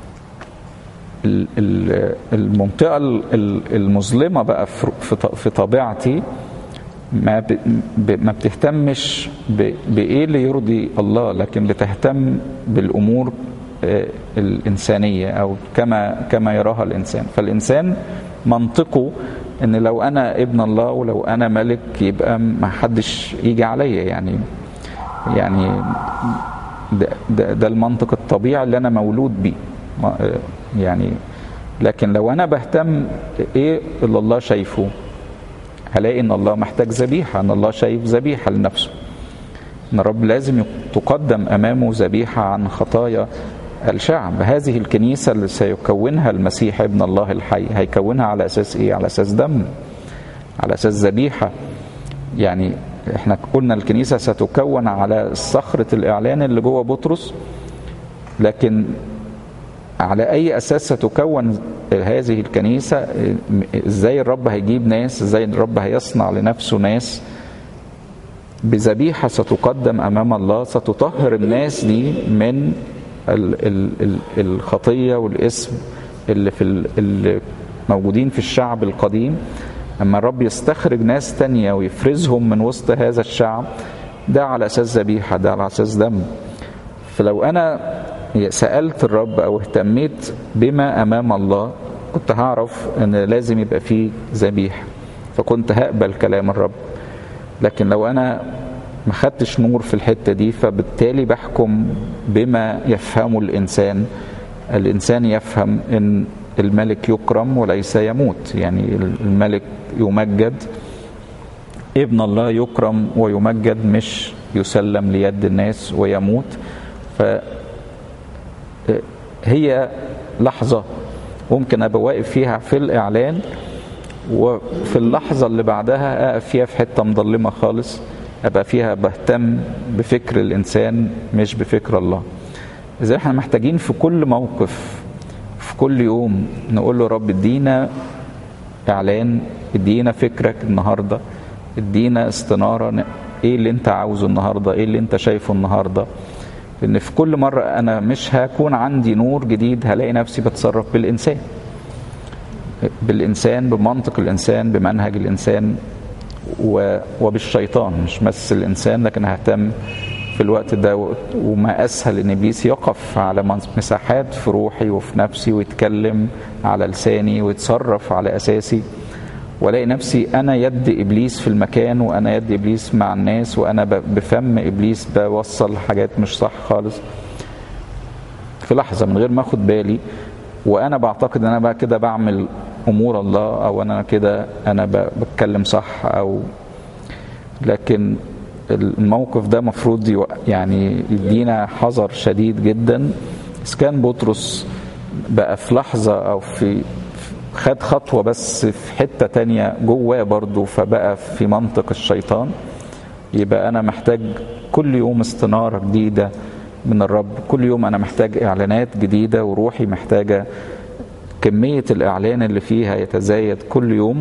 المنطقة المظلمة بقى في طبيعتي ما ما بتهتمش بإيه اللي يرضي الله لكن بتهتم بالأمور الإنسانية أو كما كما يراها الإنسان فالإنسان منطقه ان لو انا ابن الله ولو انا ملك يبقى ما حدش يجي عليا يعني يعني ده, ده, ده المنطق الطبيعي اللي انا مولود بيه يعني لكن لو انا بهتم ايه اللي الله شايفه هلاقي ان الله محتاج ذبيحه ان الله شايف ذبيحه لنفسه ان الرب لازم تقدم امامه ذبيحه عن خطايا الشعب هذه الكنيسة اللي سيكونها المسيح ابن الله الحي هيكونها على أساس إيه؟ على أساس دم على أساس ذبيحة يعني احنا قلنا الكنيسة ستكون على صخرة الإعلان اللي جوه بطرس لكن على أي أساس ستكون هذه الكنيسة ازاي الرب هيجيب ناس ازاي الرب هيصنع لنفسه ناس بذبيحة ستقدم أمام الله ستطهر الناس دي من ال ال ال الخطية والاسم اللي في اللي موجودين في الشعب القديم أما الرب يستخرج ناس تانية ويفرزهم من وسط هذا الشعب ده على أساس ذبيحة ده على أساس دم فلو أنا سألت الرب أو اهتميت بما أمام الله كنت هعرف أن لازم يبقى فيه ذبيحة فكنت هقبل كلام الرب لكن لو أنا ما خدتش نور في الحتة دي فبالتالي بحكم بما يفهمه الإنسان الإنسان يفهم أن الملك يكرم وليس يموت يعني الملك يمجد ابن الله يكرم ويمجد مش يسلم ليد الناس ويموت ف هي لحظة ممكن أبقى واقف فيها في الإعلان وفي اللحظة اللي بعدها أقف فيها في حتة مظلمة خالص أبقى فيها بهتم بفكر الإنسان مش بفكر الله إذا احنا محتاجين في كل موقف في كل يوم نقول له رب ادينا إعلان ادينا فكرك النهاردة ادينا استنارة ايه اللي انت عاوزه النهاردة ايه اللي انت شايفه النهارده لان في كل مره انا مش هكون عندي نور جديد هلاقي نفسي بتصرف بالانسان بالانسان بمنطق الانسان بمنهج الانسان وبالشيطان مش بس الانسان لكن ههتم في الوقت ده وما اسهل ان ابليس يقف على مساحات في روحي وفي نفسي ويتكلم على لساني ويتصرف على اساسي والاقي نفسي انا يد ابليس في المكان وانا يد ابليس مع الناس وانا بفم ابليس بوصل حاجات مش صح خالص في لحظه من غير ما اخد بالي وانا بعتقد ان انا بقى كده بعمل امور الله او انا كده انا بتكلم صح او لكن الموقف ده مفروض يعني يدينا حذر شديد جدا اذا كان بطرس بقى في لحظه او في خد خطوة بس في حتة تانية جواه برضه فبقى في منطق الشيطان يبقى أنا محتاج كل يوم استنارة جديدة من الرب كل يوم أنا محتاج إعلانات جديدة وروحي محتاجة كمية الإعلان اللي فيها يتزايد كل يوم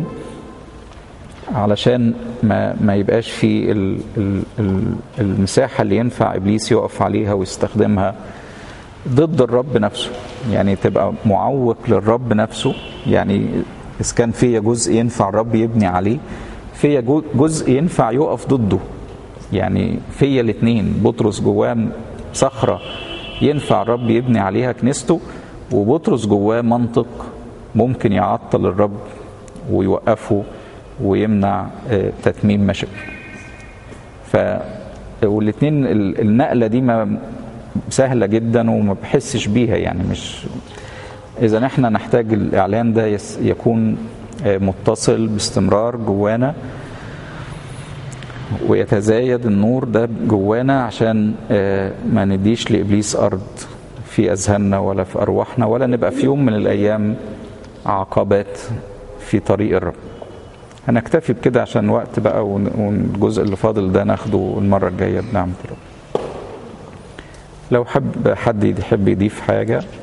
علشان ما, ما يبقاش في ال ال ال المساحة اللي ينفع إبليس يقف عليها ويستخدمها ضد الرب نفسه يعني تبقى معوق للرب نفسه يعني إذا كان فيا جزء ينفع الرب يبني عليه فيا جزء ينفع يقف ضده يعني فيا الاثنين بطرس جواه صخرة ينفع الرب يبني عليها كنيسته وبطرس جواه منطق ممكن يعطل الرب ويوقفه ويمنع تتميم مشاكل ف والاثنين النقلة دي ما سهلة جدا وما بحسش بيها يعني مش إذا احنا نحتاج الإعلان ده يكون متصل باستمرار جوانا ويتزايد النور ده جوانا عشان ما نديش لإبليس أرض في أذهاننا ولا في أرواحنا ولا نبقى في يوم من الأيام عقبات في طريق الرب هنكتفي بكده عشان وقت بقى والجزء اللي فاضل ده ناخده المرة الجاية بنعمة الرب لو حب حد يحب يضيف حاجة